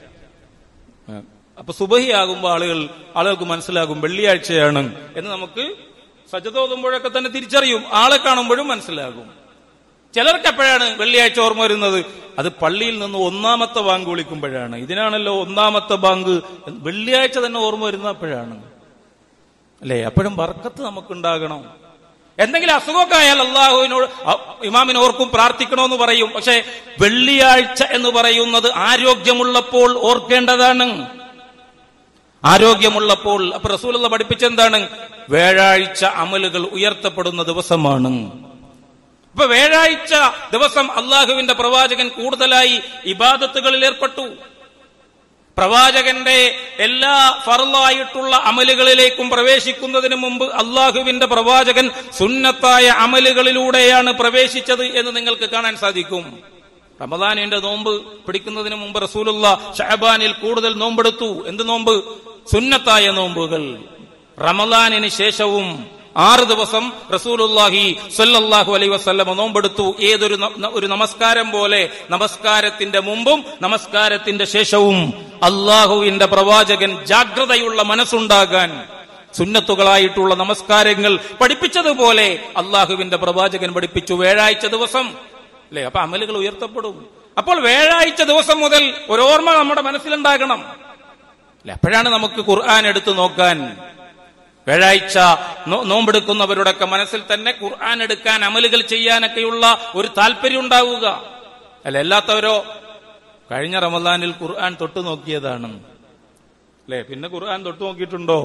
അപ്പൊ സുബഹിയാകുമ്പോൾ ആളുകൾ ആളുകൾക്ക് മനസ്സിലാകും വെള്ളിയാഴ്ചയാണ് എന്ന് നമുക്ക് സജ്ജതോതുമ്പോഴൊക്കെ തന്നെ തിരിച്ചറിയും ആളെ കാണുമ്പോഴും മനസ്സിലാകും ചിലർക്ക് എപ്പോഴാണ് വെള്ളിയാഴ്ച ഓർമ്മ വരുന്നത് അത് പള്ളിയിൽ നിന്ന് ഒന്നാമത്തെ ബാങ്ക് വിളിക്കുമ്പോഴാണ് ഇതിനാണല്ലോ ഒന്നാമത്തെ ബാങ്ക് വെള്ളിയാഴ്ച തന്നെ ഓർമ്മ വരുന്ന അപ്പോഴാണ് അല്ലേ അപ്പോഴും വർക്കത്ത് നമുക്കുണ്ടാകണം എന്തെങ്കിലും അസുഖമൊക്കെ ആയാൽ അള്ളാഹുവിനോട് ഇമാമിന് ഓർക്കും പ്രാർത്ഥിക്കണമെന്ന് പറയും പക്ഷെ വെള്ളിയാഴ്ച എന്ന് പറയുന്നത് ആരോഗ്യമുള്ളപ്പോൾ ഓർക്കേണ്ടതാണ് ആരോഗ്യമുള്ളപ്പോൾ അപ്പൊ റസൂലുള്ള പഠിപ്പിച്ചെന്താണ് വ്യാഴാഴ്ച അമലുകൾ ഉയർത്തപ്പെടുന്ന ദിവസമാണ് അപ്പൊ വ്യാഴാഴ്ച ദിവസം അള്ളാഹുവിന്റെ പ്രവാചകൻ കൂടുതലായി ഇബാദത്തുകളിൽ ഏർപ്പെട്ടു പ്രവാചകന്റെ എല്ലാ ഫറലായിട്ടുള്ള അമലുകളിലേക്കും പ്രവേശിക്കുന്നതിന് മുമ്പ് അള്ളാഹുവിന്റെ പ്രവാചകൻ സുന്നത്തായ അമലുകളിലൂടെയാണ് പ്രവേശിച്ചത് എന്ന് നിങ്ങൾക്ക് കാണാൻ സാധിക്കും റമദാനിന്റെ നോമ്പ് പിടിക്കുന്നതിന് മുമ്പ് റസൂലുള്ള ഷഹബാനിൽ കൂടുതൽ നോമ്പെടുത്തു എന്ത് നോമ്പ് സുന്നത്തായ നോമ്പുകൾ റമദാനിന് ശേഷവും ആറ് ദിവസം റസൂലുല്ലാഹി സല്ലല്ലാഹു അലൈ വസല്ലമ നോമ്പെടുത്തു ഏതൊരു ഒരു നമസ്കാരം പോലെ നമസ്കാരത്തിന്റെ മുമ്പും നമസ്കാരത്തിന്റെ ശേഷവും അള്ളാഹുവിന്റെ പ്രവാചകൻ ജാഗ്രതയുള്ള മനസ്സുണ്ടാകാൻ സുന്നത്തുകളായിട്ടുള്ള നമസ്കാരങ്ങൾ പഠിപ്പിച്ചതുപോലെ അള്ളാഹുവിന്റെ പ്രവാചകൻ പഠിപ്പിച്ചു വ്യാഴാഴ്ച ദിവസം അല്ലെ അപ്പൊ അമലുകൾ ഉയർത്തപ്പെടും അപ്പോൾ വ്യാഴാഴ്ച ദിവസം മുതൽ ഒരു ഓർമ്മ നമ്മുടെ മനസ്സിലുണ്ടാകണം അല്ല, അപ്പോഴാണ് നമുക്ക് ഖുർആൻ എടുത്തു നോക്കാൻ വ്യാഴാഴ്ച നോ- നോമ്പെടുക്കുന്നവരുടെയൊക്കെ മനസ്സിൽ തന്നെ ഖുർആൻ എടുക്കാൻ അമലുകൾ ചെയ്യാനൊക്കെയുള്ള ഒരു താല്പര്യം ഉണ്ടാവുക അല്ല അല്ലാത്തവരോ കഴിഞ്ഞ റമദാനിൽ ഖുർആൻ തൊട്ടു നോക്കിയതാണ് അല്ലെ പിന്നെ ഖുർആൻ തൊട്ടു നോക്കിയിട്ടുണ്ടോ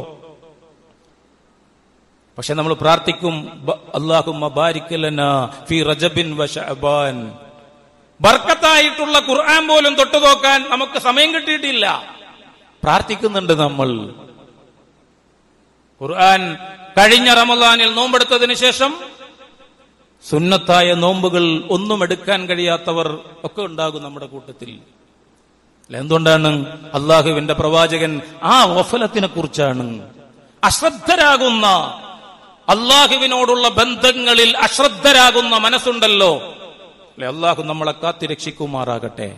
പക്ഷെ നമ്മൾ പ്രാർത്ഥിക്കും അള്ളാഹുമ്മ ബാരിക്കലന ഫി റജബിൻ വ ശഅബാൻ ബർക്കത്തായിട്ടുള്ള ഖുർആൻ പോലും തൊട്ടു നോക്കാൻ നമുക്ക് സമയം കിട്ടിയിട്ടില്ല പ്രാർത്ഥിക്കുന്നുണ്ട് നമ്മൾ ഖുർആൻ കഴിഞ്ഞ റമദാനിൽ നോമ്പെടുത്തതിന് ശേഷം സുന്നത്തായ നോമ്പുകൾ ഒന്നും എടുക്കാൻ കഴിയാത്തവർ ഒക്കെ ഉണ്ടാകും നമ്മുടെ കൂട്ടത്തിൽ അല്ല, എന്തുകൊണ്ടാണ് അള്ളാഹുവിന്റെ പ്രവാചകൻ ആ വഫലത്തിനെ കുറിച്ചാണ് അശ്രദ്ധരാകുന്ന അള്ളാഹുവിനോടുള്ള ബന്ധങ്ങളിൽ അശ്രദ്ധരാകുന്ന മനസ്സുണ്ടല്ലോ അല്ലെ അള്ളാഹു നമ്മളെ കാത്തിരക്ഷിക്കുമാറാകട്ടെ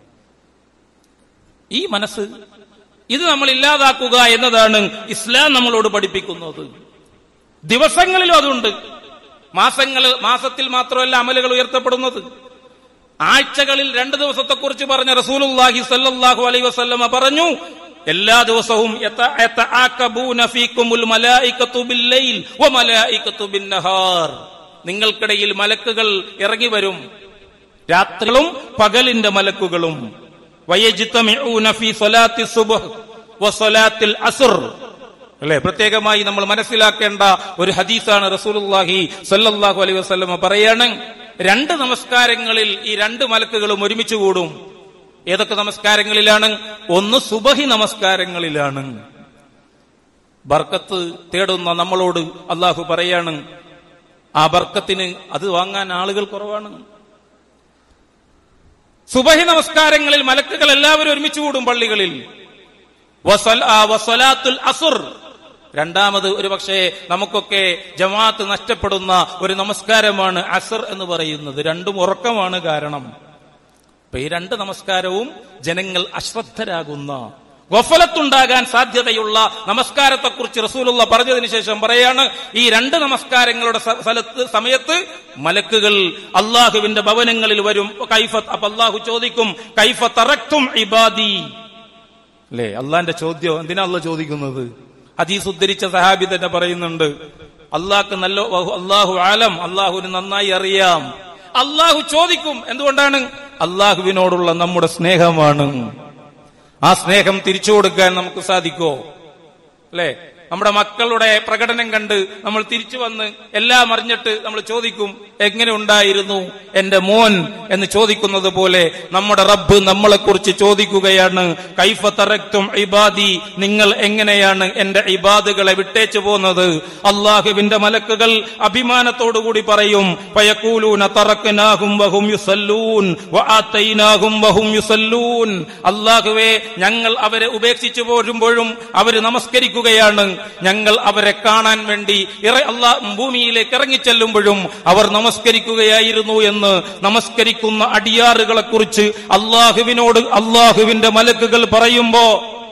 ഈ മനസ്സ് ഇത് നമ്മൾ ഇല്ലാതാക്കുക എന്നതാണ് ഇസ്ലാം നമ്മളോട് പഠിപ്പിക്കുന്നത് ദിവസങ്ങളിലും അതുണ്ട് മാസങ്ങൾ മാസത്തിൽ മാത്രമല്ല അമലുകൾ ഉയർത്തപ്പെടുന്നത് ആഴ്ചകളിൽ രണ്ട് ദിവസത്തെക്കുറിച്ച് പറഞ്ഞ റസൂലുള്ളാഹി സല്ലല്ലാഹു അലൈഹി വസല്ലമ പറഞ്ഞു എല്ലാ ദിവസവും യത- യതആക്കബൂന ഫീക്കുമുൽ മലായികത്തു ബില്ലൈൽ വമലായികത്തു ബിന്നഹാർ നിങ്ങൾക്കിടയിൽ മലക്കുകൾ ഇറങ്ങി വരും രാത്രികളും പകലിന്റെ മലക്കുകളും വയജ്തമിഊന ഫീ സ്വലാത്തി സുബ്ഹ് വസ്വലാത്തിൽ അസ്ർ അല്ലെ പ്രത്യേകമായി നമ്മൾ മനസ്സിലാക്കേണ്ട ഒരു ഹദീസാണ് റസൂലുള്ളാഹി സല്ലല്ലാഹു അലൈഹി വസല്ലമ പറയാണ് രണ്ട് നമസ്കാരങ്ങളിൽ ഈ രണ്ട് മലക്കുകളും ഒരുമിച്ച് കൂടും ഏതൊക്കെ നമസ്കാരങ്ങളിലാണ് ഒന്ന് സുബഹി നമസ്കാരങ്ങളിലാണ് ബർക്കത്ത് തേടുന്ന നമ്മളോട് അള്ളാഹു പറയാണ് ആ ബർക്കത്തിന് അത് വാങ്ങാൻ ആളുകൾ കുറവാണ് സുബഹി നമസ്കാരങ്ങളിൽ മലക്കുകൾ എല്ലാവരും ഒരുമിച്ച് കൂടും പള്ളികളിൽ വസൽ- ആ വസലാത്തുൽ അസുർ രണ്ടാമത് ഒരു പക്ഷേ നമുക്കൊക്കെ ജമാഅത്ത് നഷ്ടപ്പെടുന്ന ഒരു നമസ്കാരമാണ് അസർ എന്ന് പറയുന്നത് രണ്ടും ഉറക്കമാണ് കാരണം അപ്പൊ ഈ രണ്ട് നമസ്കാരവും ജനങ്ങൾ അശ്രദ്ധരാകുന്ന ഗഫലത്തുണ്ടാകാൻ സാധ്യതയുള്ള നമസ്കാരത്തെക്കുറിച്ച് റസൂലുള്ള പറഞ്ഞതിന് ശേഷം പറയാണ് ഈ രണ്ട് നമസ്കാരങ്ങളുടെ സ- സ്ഥലത്ത് സമയത്ത് മലക്കുകൾ അള്ളാഹുവിന്റെ ഭവനങ്ങളിൽ വരും കൈഫത്ത് അപ്പൊ അള്ളാഹു ചോദിക്കും കൈഫ തറക്തും ഇബാദി അല്ലേ അള്ളാന്റെ ചോദ്യം എന്തിനാ അള്ള ചോദിക്കുന്നത് ഹദീസ് ഉദ്ധരിച്ച സഹാബി തന്നെ പറയുന്നുണ്ട് അള്ളാഹ്ക്ക് നല്ല അള്ളാഹു ആലം അള്ളാഹുവിന് നന്നായി അറിയാം അള്ളാഹു ചോദിക്കും എന്തുകൊണ്ടാണ് അള്ളാഹുവിനോടുള്ള നമ്മുടെ സ്നേഹമാണ് ആ സ്നേഹം തിരിച്ചു കൊടുക്കാൻ നമുക്ക് സാധിക്കോ അല്ലെ നമ്മുടെ മക്കളുടെ പ്രകടനം കണ്ട് നമ്മൾ തിരിച്ചു വന്ന് എല്ലാം അറിഞ്ഞിട്ട് നമ്മൾ ചോദിക്കും എങ്ങനെ ഉണ്ടായിരുന്നു എന്റെ മോൻ എന്ന് ചോദിക്കുന്നത് പോലെ നമ്മുടെ റബ്ബ് നമ്മളെ കുറിച്ച് ചോദിക്കുകയാണ് കൈഫ തറക്തും ഇബാദി നിങ്ങൾ എങ്ങനെയാണ് എന്റെ ഇബാദുകളെ വിട്ടേച്ചു പോകുന്നത് അള്ളാഹുവിന്റെ മലക്കുകൾ അഭിമാനത്തോടുകൂടി പറയും പയക്കൂലൂന തറക്കനാഹും വഹും യുസല്ലൂൻ വആതൈനാഹും വഹും യുസല്ലൂൻ അള്ളാഹുവെ ഞങ്ങൾ അവരെ ഉപേക്ഷിച്ചു പോരുമ്പോഴും അവര് നമസ്കരിക്കുകയാണ് ഞങ്ങൾ അവരെ കാണാൻ വേണ്ടി ഇറ അള്ളാ ഭൂമിയിലേക്ക് ഇറങ്ങിച്ചെല്ലുമ്പോഴും അവർ നമസ്കരിക്കുകയായിരുന്നു എന്ന് നമസ്കരിക്കുന്ന അടിയാറുകളെ കുറിച്ച് അള്ളാഹുവിനോട് അള്ളാഹുവിന്റെ മലക്കുകൾ പറയുമ്പോ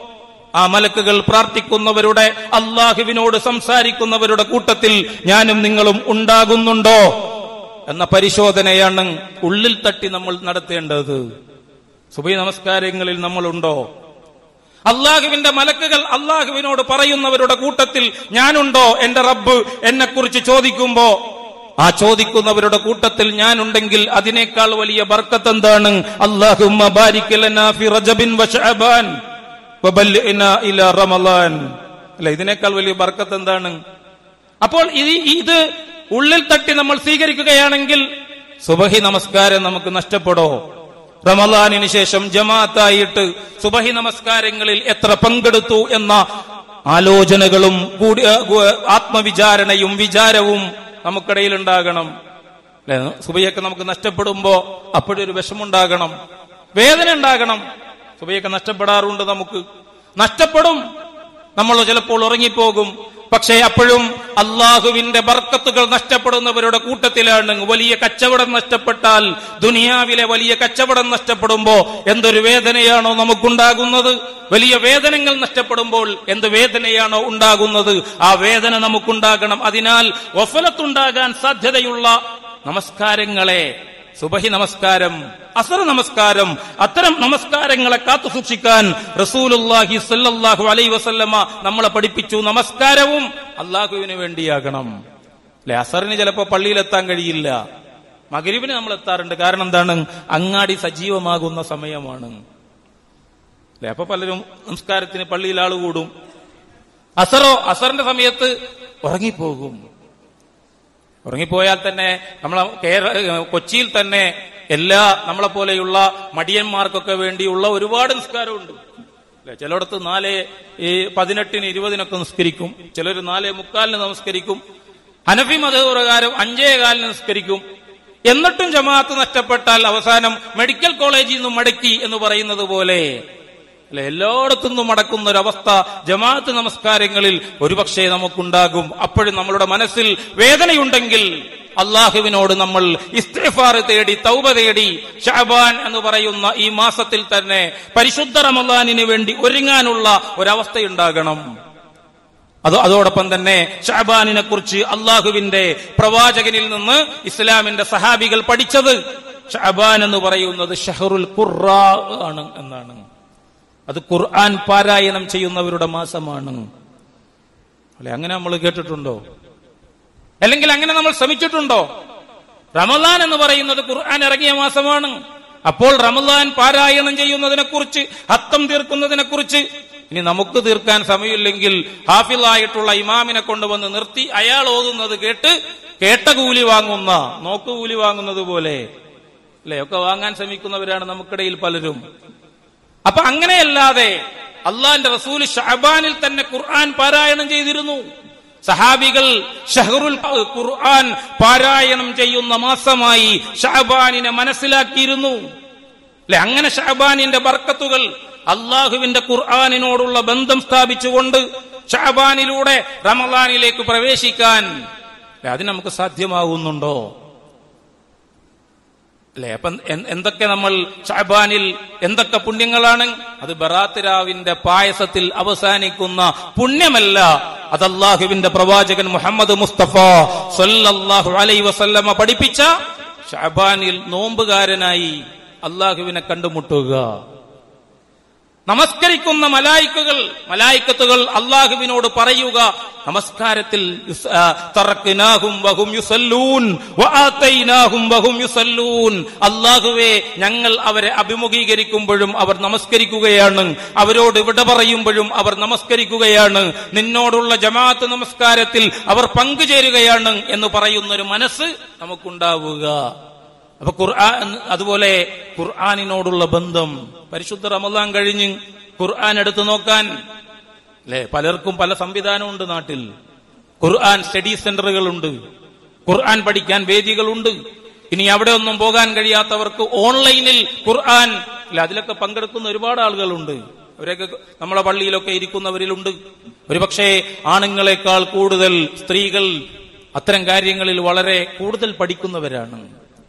ആ മലക്കുകൾ പ്രാർത്ഥിക്കുന്നവരുടെ അള്ളാഹുവിനോട് സംസാരിക്കുന്നവരുടെ കൂട്ടത്തിൽ ഞാനും നിങ്ങളും ഉണ്ടാകുന്നുണ്ടോ എന്ന പരിശോധനയാണ് ഉള്ളിൽ തട്ടി നമ്മൾ നടത്തേണ്ടത് സുബൈ നമസ്കാരങ്ങളിൽ നമ്മളുണ്ടോ അള്ളാഹുവിന്റെ മലക്കുകൾ അള്ളാഹുവിനോട് പറയുന്നവരുടെ കൂട്ടത്തിൽ ഞാനുണ്ടോ എന്റെ റബ്ബ് എന്നെ കുറിച്ച് ചോദിക്കുമ്പോ ആ ചോദിക്കുന്നവരുടെ കൂട്ടത്തിൽ ഞാനുണ്ടെങ്കിൽ അതിനേക്കാൾ വലിയ ബർക്കത്ത് എന്താണ് അള്ളാഹുമ്മ ബാരിക് ലനാ ഫി റജബിൻ വ ശഅബാൻ വബല്ലിഗ്നാ ഇലാ റമളാൻ അല്ല ഇതിനേക്കാൾ വലിയ ബർക്കത്ത് എന്താണ് അപ്പോൾ ഇത് ഇത് ഉള്ളിൽ തട്ടി നമ്മൾ സ്വീകരിക്കുകയാണെങ്കിൽ സുബഹി നമസ്കാരം നമുക്ക് നഷ്ടപ്പെടോ റമലാനിന് ശേഷം ജമാഅത്തായിട്ട് സുബഹി നമസ്കാരങ്ങളിൽ എത്ര പങ്കെടുത്തു എന്ന ആലോചനകളും കൂടി ആ, ഗു- ആത്മവിചാരണയും വിചാരവും നമുക്കിടയിൽ ഉണ്ടാകണം അല്ലെ സുബഹിയൊക്കെ നമുക്ക് നഷ്ടപ്പെടുമ്പോ അപ്പോഴൊരു വിഷമുണ്ടാകണം വേദന ഉണ്ടാകണം സുബഹിയൊക്കെ നഷ്ടപ്പെടാറുണ്ട് നമുക്ക് നഷ്ടപ്പെടും നമ്മൾ ചിലപ്പോൾ ഉറങ്ങിപ്പോകും പക്ഷേ അപ്പോഴും അള്ളാഹുവിന്റെ ബർക്കത്തുകൾ നഷ്ടപ്പെടുന്നവരുടെ കൂട്ടത്തിലാണ് വലിയ കച്ചവടം നഷ്ടപ്പെട്ടാൽ ദുനിയാവിലെ വലിയ കച്ചവടം നഷ്ടപ്പെടുമ്പോ എന്തൊരു വേദനയാണോ നമുക്കുണ്ടാകുന്നത് വലിയ വേദനകൾ നഷ്ടപ്പെടുമ്പോൾ എന്ത് വേദനയാണോ ഉണ്ടാകുന്നത് ആ വേദന നമുക്കുണ്ടാകണം അതിനാൽ വഫലത്തുണ്ടാകാൻ സാധ്യതയുള്ള നമസ്കാരങ്ങളെ സുബഹി നമസ്കാരം അസർ നമസ്കാരം അത്തരം നമസ്കാരങ്ങളെ കാത്തു സൂക്ഷിക്കാൻ റസൂലുല്ലാഹി സല്ലല്ലാഹു അലൈഹി വസല്ലമ നമ്മളെ പഠിപ്പിച്ചു നമസ്കാരവും അള്ളാഹുവിന് വേണ്ടിയാകണം അല്ലെ അസറിന് ചിലപ്പോ പള്ളിയിലെത്താൻ കഴിയില്ല മകരിവിന് നമ്മൾ എത്താറുണ്ട് കാരണം എന്താണ് അങ്ങാടി സജീവമാകുന്ന സമയമാണ് അല്ലെ അപ്പൊ പലരും നമസ്കാരത്തിന് പള്ളിയിൽ ആൾ കൂടും അസറോ അസറിന്റെ സമയത്ത് ഉറങ്ങിപ്പോകും ഉറങ്ങിപ്പോയാൽ തന്നെ നമ്മളെ കേരള കൊച്ചിയിൽ തന്നെ എല്ലാ നമ്മളെ പോലെയുള്ള മടിയന്മാർക്കൊക്കെ വേണ്ടിയുള്ള ഒരുപാട് നിസ്കാരമുണ്ട് അല്ലെ ചിലയിടത്ത് നാല് ഈ പതിനെട്ടിന് ഇരുപതിനൊക്കെ നിസ്കരിക്കും ചിലർ നാല് മുക്കാലിന് നമസ്കരിക്കും ഹനഫി മതപ്രകാരം അഞ്ചേ കാലിന് നിസ്കരിക്കും എന്നിട്ടും ജമാഅത്ത് നഷ്ടപ്പെട്ടാൽ അവസാനം മെഡിക്കൽ കോളേജിൽ നിന്നും മടക്കി എന്ന് പറയുന്നത് പോലെ അല്ലെ എല്ലായിടത്തു നിന്നും മടക്കുന്ന ഒരവസ്ഥ ജമാഅത്ത് നമസ്കാരങ്ങളിൽ ഒരുപക്ഷെ നമുക്കുണ്ടാകും അപ്പോഴും നമ്മളുടെ മനസ്സിൽ വേദനയുണ്ടെങ്കിൽ അള്ളാഹുവിനോട് നമ്മൾ ഇസ്തിഫാർ തേടി തൗബ തേടി ഷാബാൻ എന്ന് പറയുന്ന ഈ മാസത്തിൽ തന്നെ പരിശുദ്ധ റമദാനിന് വേണ്ടി ഒരുങ്ങാനുള്ള ഒരവസ്ഥയുണ്ടാകണം അത് അതോടൊപ്പം തന്നെ ഷാബാനിനെ കുറിച്ച് അള്ളാഹുവിന്റെ പ്രവാചകനിൽ നിന്ന് ഇസ്ലാമിന്റെ സഹാബികൾ പഠിച്ചത് ഷാബാൻ എന്ന് പറയുന്നത് ഷഹറുൽ ഖുറാ ആണ് എന്നാണ് അത് ഖുർആൻ പാരായണം ചെയ്യുന്നവരുടെ മാസമാണ് അല്ലെ അങ്ങനെ നമ്മൾ കേട്ടിട്ടുണ്ടോ അല്ലെങ്കിൽ അങ്ങനെ നമ്മൾ ശ്രമിച്ചിട്ടുണ്ടോ റമദാൻ എന്ന് പറയുന്നത് ഖുർആൻ ഇറങ്ങിയ മാസമാണ് അപ്പോൾ റമദാൻ പാരായണം ചെയ്യുന്നതിനെ കുറിച്ച് അത്തം തീർക്കുന്നതിനെ കുറിച്ച് ഇനി നമുക്ക് തീർക്കാൻ സമയമില്ലെങ്കിൽ ഹാഫിളായിട്ടുള്ള ഇമാമിനെ കൊണ്ടുവന്ന് നിർത്തി അയാൾ ഓതുന്നത് കേട്ട് കേട്ട കൂലി വാങ്ങുന്ന നോക്ക് കൂലി വാങ്ങുന്നത് പോലെ അല്ലെ ഒക്കെ വാങ്ങാൻ ശ്രമിക്കുന്നവരാണ് നമുക്കിടയിൽ പലരും അപ്പൊ അങ്ങനെയല്ലാതെ അള്ളാന്റെ റസൂൽ ഷഹബാനിൽ തന്നെ ഖുർആൻ പാരായണം ചെയ്തിരുന്നു സഹാബികൾ ഷഹറുൽ ഖുർആൻ പാരായണം ചെയ്യുന്ന മാസമായി ഷഹബാനിനെ മനസ്സിലാക്കിയിരുന്നു അല്ലെ അങ്ങനെ ഷഹബാനിന്റെ ബർക്കത്തുകൾ അള്ളാഹുവിന്റെ ഖുർആാനിനോടുള്ള ബന്ധം സ്ഥാപിച്ചുകൊണ്ട് ഷഹബാനിലൂടെ റമദാനിലേക്ക് പ്രവേശിക്കാൻ അത് നമുക്ക് സാധ്യമാകുന്നുണ്ടോ അല്ലെ അപ്പം എന്തൊക്കെ നമ്മൾ ഷഹബാനിൽ എന്തൊക്കെ പുണ്യങ്ങളാണ് അത് ബറാത്തിരാവിന്റെ പായസത്തിൽ അവസാനിക്കുന്ന പുണ്യമല്ല അത് അള്ളാഹുവിന്റെ പ്രവാചകൻ മുഹമ്മദ് മുസ്തഫ സല്ലല്ലാഹു അലൈ വസല്ലമ പഠിപ്പിച്ച ഷഹബാനിൽ നോമ്പുകാരനായി അള്ളാഹുവിനെ കണ്ടുമുട്ടുക നമസ്കരിക്കുന്ന മലായിക്കുകൾ മലായിക്കത്തുകൾ അള്ളാഹുവിനോട് പറയുക നമസ്കാരത്തിൽ അള്ളാഹുവെ ഞങ്ങൾ അവരെ അഭിമുഖീകരിക്കുമ്പോഴും അവർ നമസ്കരിക്കുകയാണ് അവരോട് വിട പറയുമ്പോഴും അവർ നമസ്കരിക്കുകയാണ് നിന്നോടുള്ള ജമാഅത്ത് നമസ്കാരത്തിൽ അവർ പങ്കുചേരുകയാണ് എന്ന് പറയുന്നൊരു മനസ്സ് നമുക്കുണ്ടാവുക അപ്പൊ ഖുർആൻ അതുപോലെ ഖുർആാനിനോടുള്ള ബന്ധം പരിശുദ്ധ റമദാൻ കഴിഞ്ഞ് ഖുർആൻ എടുത്തു നോക്കാൻ അല്ലെ പലർക്കും പല സംവിധാനമുണ്ട് നാട്ടിൽ ഖുർആൻ സ്റ്റഡി സെന്ററുകളുണ്ട് ഖുർആൻ പഠിക്കാൻ വേദികളുണ്ട് ഇനി അവിടെ ഒന്നും പോകാൻ കഴിയാത്തവർക്ക് ഓൺലൈനിൽ ഖുർആൻ അല്ല അതിലൊക്കെ പങ്കെടുക്കുന്ന ഒരുപാട് ആളുകളുണ്ട് അവരൊക്കെ നമ്മളെ പള്ളിയിലൊക്കെ ഇരിക്കുന്നവരിലുണ്ട് ഒരുപക്ഷെ ആണുങ്ങളെക്കാൾ കൂടുതൽ സ്ത്രീകൾ അത്തരം കാര്യങ്ങളിൽ വളരെ കൂടുതൽ പഠിക്കുന്നവരാണ്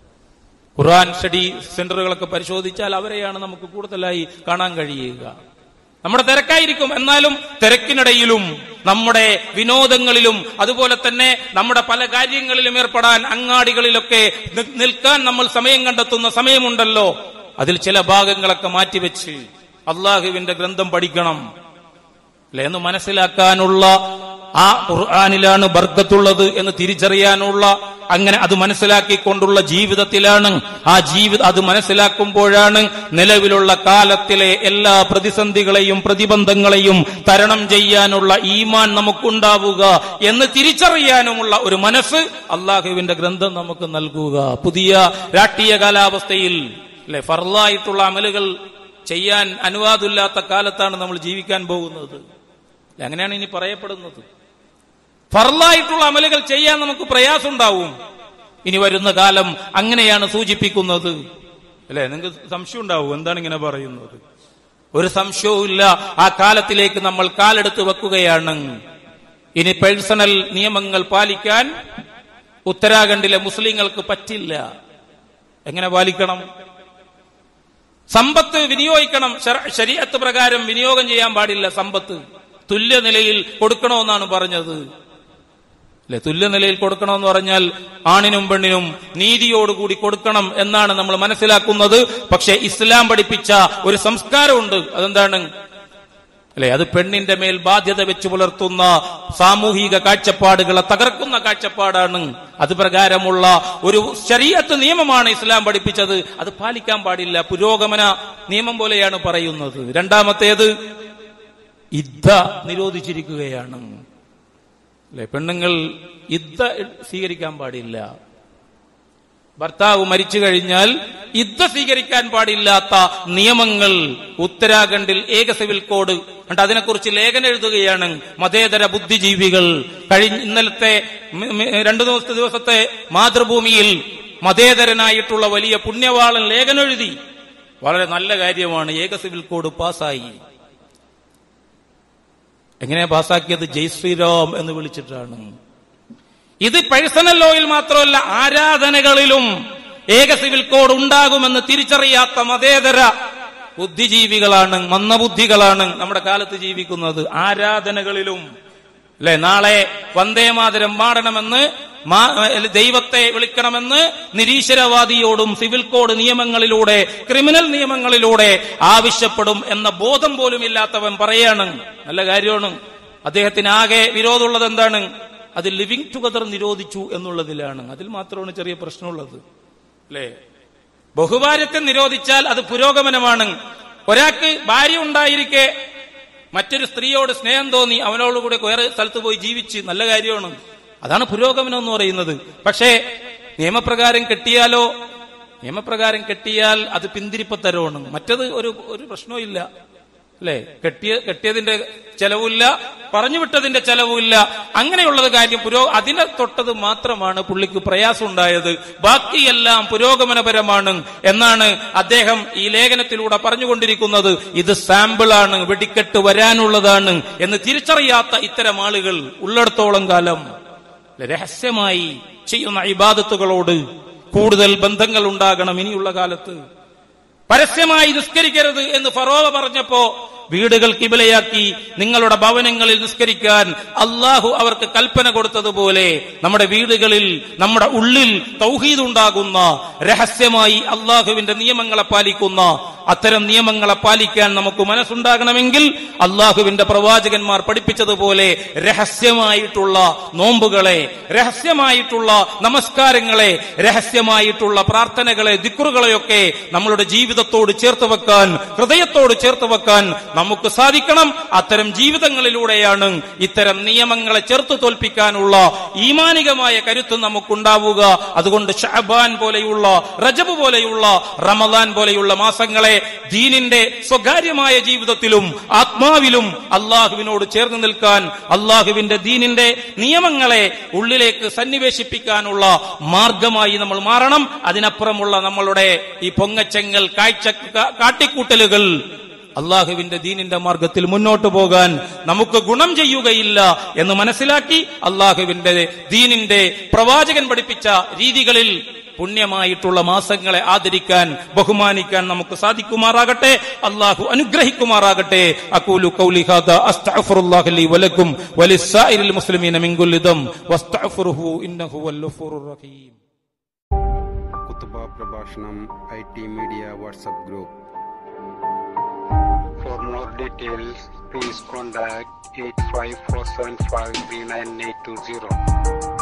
ഖുർആൻ സ്റ്റഡി സെന്ററുകളൊക്കെ പരിശോധിച്ചാൽ അവരെയാണ് നമുക്ക് കൂടുതലായി കാണാൻ കഴിയുക നമ്മുടെ തിരക്കായിരിക്കും എന്നാലും തിരക്കിനിടയിലും നമ്മുടെ വിനോദങ്ങളിലും അതുപോലെ തന്നെ നമ്മുടെ പല കാര്യങ്ങളിലും ഏർപ്പെടാൻ അങ്ങാടികളിലൊക്കെ നിൽക്കാൻ നമ്മൾ സമയം കണ്ടെത്തുന്ന സമയമുണ്ടല്ലോ അതിൽ ചില ഭാഗങ്ങളൊക്കെ മാറ്റിവെച്ച് അള്ളാഹുവിന്റെ ഗ്രന്ഥം പഠിക്കണം അല്ലെ എന്ന് മനസ്സിലാക്കാനുള്ള ആ ഖുർആാനിലാണ് ബർക്കത്തുള്ളത് എന്ന് തിരിച്ചറിയാനുള്ള അങ്ങനെ അത് മനസ്സിലാക്കിക്കൊണ്ടുള്ള ജീവിതത്തിലാണ് ആ ജീവിത അത് മനസ്സിലാക്കുമ്പോഴാണ് നിലവിലുള്ള കാലത്തിലെ എല്ലാ പ്രതിസന്ധികളെയും പ്രതിബന്ധങ്ങളെയും തരണം ചെയ്യാനുള്ള ഈമാൻ നമുക്കുണ്ടാവുക എന്ന് തിരിച്ചറിയാനുമുള്ള ഒരു മനസ്സ് അള്ളാഹുവിന്റെ ഗ്രന്ഥം നമുക്ക് നൽകുക പുതിയ രാഷ്ട്രീയ കാലാവസ്ഥയിൽ അല്ലെ ഫർലായിട്ടുള്ള അമലുകൾ ചെയ്യാൻ അനുവാദമില്ലാത്ത കാലത്താണ് നമ്മൾ ജീവിക്കാൻ പോകുന്നത് അങ്ങനെയാണ് ഇനി പറയപ്പെടുന്നത് ഫർലായിട്ടുള്ള അമലുകൾ ചെയ്യാൻ നമുക്ക് പ്രയാസമുണ്ടാവും ഇനി വരുന്ന കാലം അങ്ങനെയാണ് സൂചിപ്പിക്കുന്നത് അല്ലെ നിങ്ങൾക്ക് സംശയം ഉണ്ടാവും എന്താണ് ഇങ്ങനെ പറയുന്നത് ഒരു സംശയവും ഇല്ല ആ കാലത്തിലേക്ക് നമ്മൾ കാലെടുത്ത് വെക്കുകയാണ് ഇനി പേഴ്സണൽ നിയമങ്ങൾ പാലിക്കാൻ ഉത്തരാഖണ്ഡിലെ മുസ്ലിങ്ങൾക്ക് പറ്റില്ല എങ്ങനെ പാലിക്കണം സമ്പത്ത് വിനിയോഗിക്കണം ശരീരത്ത് പ്രകാരം വിനിയോഗം ചെയ്യാൻ പാടില്ല സമ്പത്ത് തുല്യ നിലയിൽ കൊടുക്കണമെന്നാണ് പറഞ്ഞത് അല്ലെ തുല്യ നിലയിൽ കൊടുക്കണമെന്ന് പറഞ്ഞാൽ ആണിനും പെണ്ണിനും നീതിയോടുകൂടി കൊടുക്കണം എന്നാണ് നമ്മൾ മനസ്സിലാക്കുന്നത് പക്ഷെ ഇസ്ലാം പഠിപ്പിച്ച ഒരു സംസ്കാരമുണ്ട് അതെന്താണ് അല്ലെ അത് പെണ്ണിന്റെ മേൽ ബാധ്യത വെച്ച് പുലർത്തുന്ന സാമൂഹിക കാഴ്ചപ്പാടുകളെ തകർക്കുന്ന കാഴ്ചപ്പാടാണ് അത് പ്രകാരമുള്ള ഒരു ശരീരത്ത് നിയമമാണ് ഇസ്ലാം പഠിപ്പിച്ചത് അത് പാലിക്കാൻ പാടില്ല പുരോഗമന നിയമം പോലെയാണ് പറയുന്നത് രണ്ടാമത്തേത് ഇദ്ദ നിരോധിച്ചിരിക്കുകയാണ് അല്ലെ പെണ്ണുങ്ങൾ ഇദ്ദ സ്വീകരിക്കാൻ പാടില്ല ഭർത്താവ് മരിച്ചു കഴിഞ്ഞാൽ യുദ്ധ സ്വീകരിക്കാൻ പാടില്ലാത്ത നിയമങ്ങൾ ഉത്തരാഖണ്ഡിൽ ഏക സിവിൽ കോഡ് ഉണ്ട് അതിനെക്കുറിച്ച് ലേഖനം എഴുതുകയാണ് മതേതര ബുദ്ധിജീവികൾ കഴിഞ്ഞ ഇന്നലത്തെ മ- മ- രണ്ടു ദിവസത്തെ ദിവസത്തെ മാതൃഭൂമിയിൽ മതേതരനായിട്ടുള്ള വലിയ പുണ്യവാളൻ ലേഖനം എഴുതി വളരെ നല്ല കാര്യമാണ് ഏക സിവിൽ കോഡ് പാസ്സായി എങ്ങനെയാ പാസ്സാക്കിയത് ജയ് ശ്രീറാം എന്ന് വിളിച്ചിട്ടാണ് ഇത് പേഴ്സണൽ ലോയിൽ മാത്രമല്ല ആരാധനകളിലും ഏക സിവിൽ കോഡ് ഉണ്ടാകുമെന്ന് തിരിച്ചറിയാത്ത മതേതര ബുദ്ധിജീവികളാണ് മന്ദബുദ്ധികളാണ് നമ്മുടെ കാലത്ത് ജീവിക്കുന്നത് ആരാധനകളിലും അല്ലെ നാളെ വന്ദേമാതരം പാടണമെന്ന് മാ- അല്ല, ദൈവത്തെ വിളിക്കണമെന്ന് നിരീശ്വരവാദിയോടും സിവിൽ കോഡ് നിയമങ്ങളിലൂടെ ക്രിമിനൽ നിയമങ്ങളിലൂടെ ആവശ്യപ്പെടും എന്ന ബോധം പോലും ഇല്ലാത്തവൻ പറയാണ് നല്ല കാര്യമാണ് അദ്ദേഹത്തിന് ആകെ വിരോധമുള്ളത് എന്താണ് അത് ലിവിങ് ടുഗദർ നിരോധിച്ചു എന്നുള്ളതിലാണ് അതിൽ മാത്രമാണ് ചെറിയ പ്രശ്നമുള്ളത് അല്ലേ ബഹുഭാര്യത്തെ നിരോധിച്ചാൽ അത് പുരോഗമനമാണ് ഒരാൾക്ക് ഭാര്യ ഉണ്ടായിരിക്കെ മറ്റൊരു സ്ത്രീയോട് സ്നേഹം തോന്നി അവനോട് കൂടെ വേറെ സ്ഥലത്ത് പോയി ജീവിച്ച് നല്ല കാര്യമാണ് അതാണ് പുരോഗമനം എന്ന് പറയുന്നത് പക്ഷേ നിയമപ്രകാരം കെട്ടിയാലോ നിയമപ്രകാരം കെട്ടിയാൽ അത് പിന്തിരിപ്പത്തരമാണ് മറ്റത് ഒരു ഒരു പ്രശ്നവും ഇല്ല അല്ലെ കെട്ടിയ കെട്ടിയതിന്റെ ചെലവില്ല പറഞ്ഞു വിട്ടതിന്റെ ചെലവുമില്ല അങ്ങനെയുള്ളത് കാര്യം പുരോ അതിനെ തൊട്ടത് മാത്രമാണ് പുള്ളിക്ക് പ്രയാസം ഉണ്ടായത് ബാക്കിയെല്ലാം പുരോഗമനപരമാണ് എന്നാണ് അദ്ദേഹം ഈ ലേഖനത്തിലൂടെ പറഞ്ഞുകൊണ്ടിരിക്കുന്നത് ഇത് സാമ്പിളാണ് വെടിക്കെട്ട് വരാനുള്ളതാണ് എന്ന് തിരിച്ചറിയാത്ത ഇത്തരം ആളുകൾ ഉള്ളിടത്തോളം കാലം രഹസ്യമായി ചെയ്യുന്ന ഇബാദത്തുകളോട് കൂടുതൽ ബന്ധങ്ങൾ ഉണ്ടാകണം ഇനിയുള്ള കാലത്ത് പരസ്യമായി നിസ്കരിക്കരുത് എന്ന് ഫറോവ പറഞ്ഞപ്പോ വീടുകൾ കിബിലയാക്കി നിങ്ങളുടെ ഭവനങ്ങളിൽ നിസ്കരിക്കാൻ അള്ളാഹു അവർക്ക് കൽപ്പന കൊടുത്തതുപോലെ നമ്മുടെ വീടുകളിൽ നമ്മുടെ ഉള്ളിൽ തൗഹീദ് ഉണ്ടാകുന്ന രഹസ്യമായി അള്ളാഹുവിന്റെ നിയമങ്ങളെ പാലിക്കുന്ന അത്തരം നിയമങ്ങളെ പാലിക്കാൻ നമുക്ക് മനസ്സുണ്ടാകണമെങ്കിൽ അള്ളാഹുവിന്റെ പ്രവാചകന്മാർ പഠിപ്പിച്ചതുപോലെ രഹസ്യമായിട്ടുള്ള നോമ്പുകളെ രഹസ്യമായിട്ടുള്ള നമസ്കാരങ്ങളെ രഹസ്യമായിട്ടുള്ള പ്രാർത്ഥനകളെ ദിക്കുറുകളെയൊക്കെ നമ്മളുടെ ജീവിതത്തോട് ചേർത്ത് വെക്കാൻ ഹൃദയത്തോട് ചേർത്ത് വെക്കാൻ നമുക്ക് സാധിക്കണം അത്തരം ജീവിതങ്ങളിലൂടെയാണ് ഇത്തരം നിയമങ്ങളെ ചെറുത്തു തോൽപ്പിക്കാനുള്ള ഈമാനികമായ കരുത്ത് നമുക്കുണ്ടാവുക അതുകൊണ്ട് ഷഹബാൻ പോലെയുള്ള റജബ് പോലെയുള്ള റമദാൻ പോലെയുള്ള മാസങ്ങളെ ദീനിന്റെ സ്വകാര്യമായ ജീവിതത്തിലും ആത്മാവിലും അള്ളാഹുവിനോട് ചേർന്ന് നിൽക്കാൻ അള്ളാഹുവിന്റെ ദീനിന്റെ നിയമങ്ങളെ ഉള്ളിലേക്ക് സന്നിവേശിപ്പിക്കാനുള്ള മാർഗമായി നമ്മൾ മാറണം അതിനപ്പുറമുള്ള നമ്മളുടെ ഈ പൊങ്ങച്ചെങ്ങൽ കാഴ്ച കാ- കാട്ടിക്കൂട്ടലുകൾ അള്ളാഹുവിന്റെ ദീനിന്റെ മാർഗത്തിൽ മുന്നോട്ട് പോകാൻ നമുക്ക് ഗുണം ചെയ്യുകയില്ല എന്ന് മനസ്സിലാക്കി അള്ളാഹുവിന്റെ ദീനിന്റെ പ്രവാചകൻ പഠിപ്പിച്ച രീതികളിൽ പുണ്യമായിട്ടുള്ള മാസങ്ങളെ ആദരിക്കാൻ ബഹുമാനിക്കാൻ നമുക്ക് സാധിക്കുമാറാകട്ടെ അള്ളാഹു അനുഗ്രഹിക്കുമാറാകട്ടെ അക്കൂലു കൗലി ഹാദ അസ്തഗ്ഫിറുല്ലാഹി ലി വലക്കും വലിസ്സായിരിൽ മുസ്ലിമീന മിൻ കുല്ലി ദം വസ്തഗ്ഫിറുഹു ഇന്നഹു വൽ ഗഫൂറുർ റഹീം കുത്തുബ പ്രഭാഷണം I T media WhatsApp group For more details, please contact 85475 39820.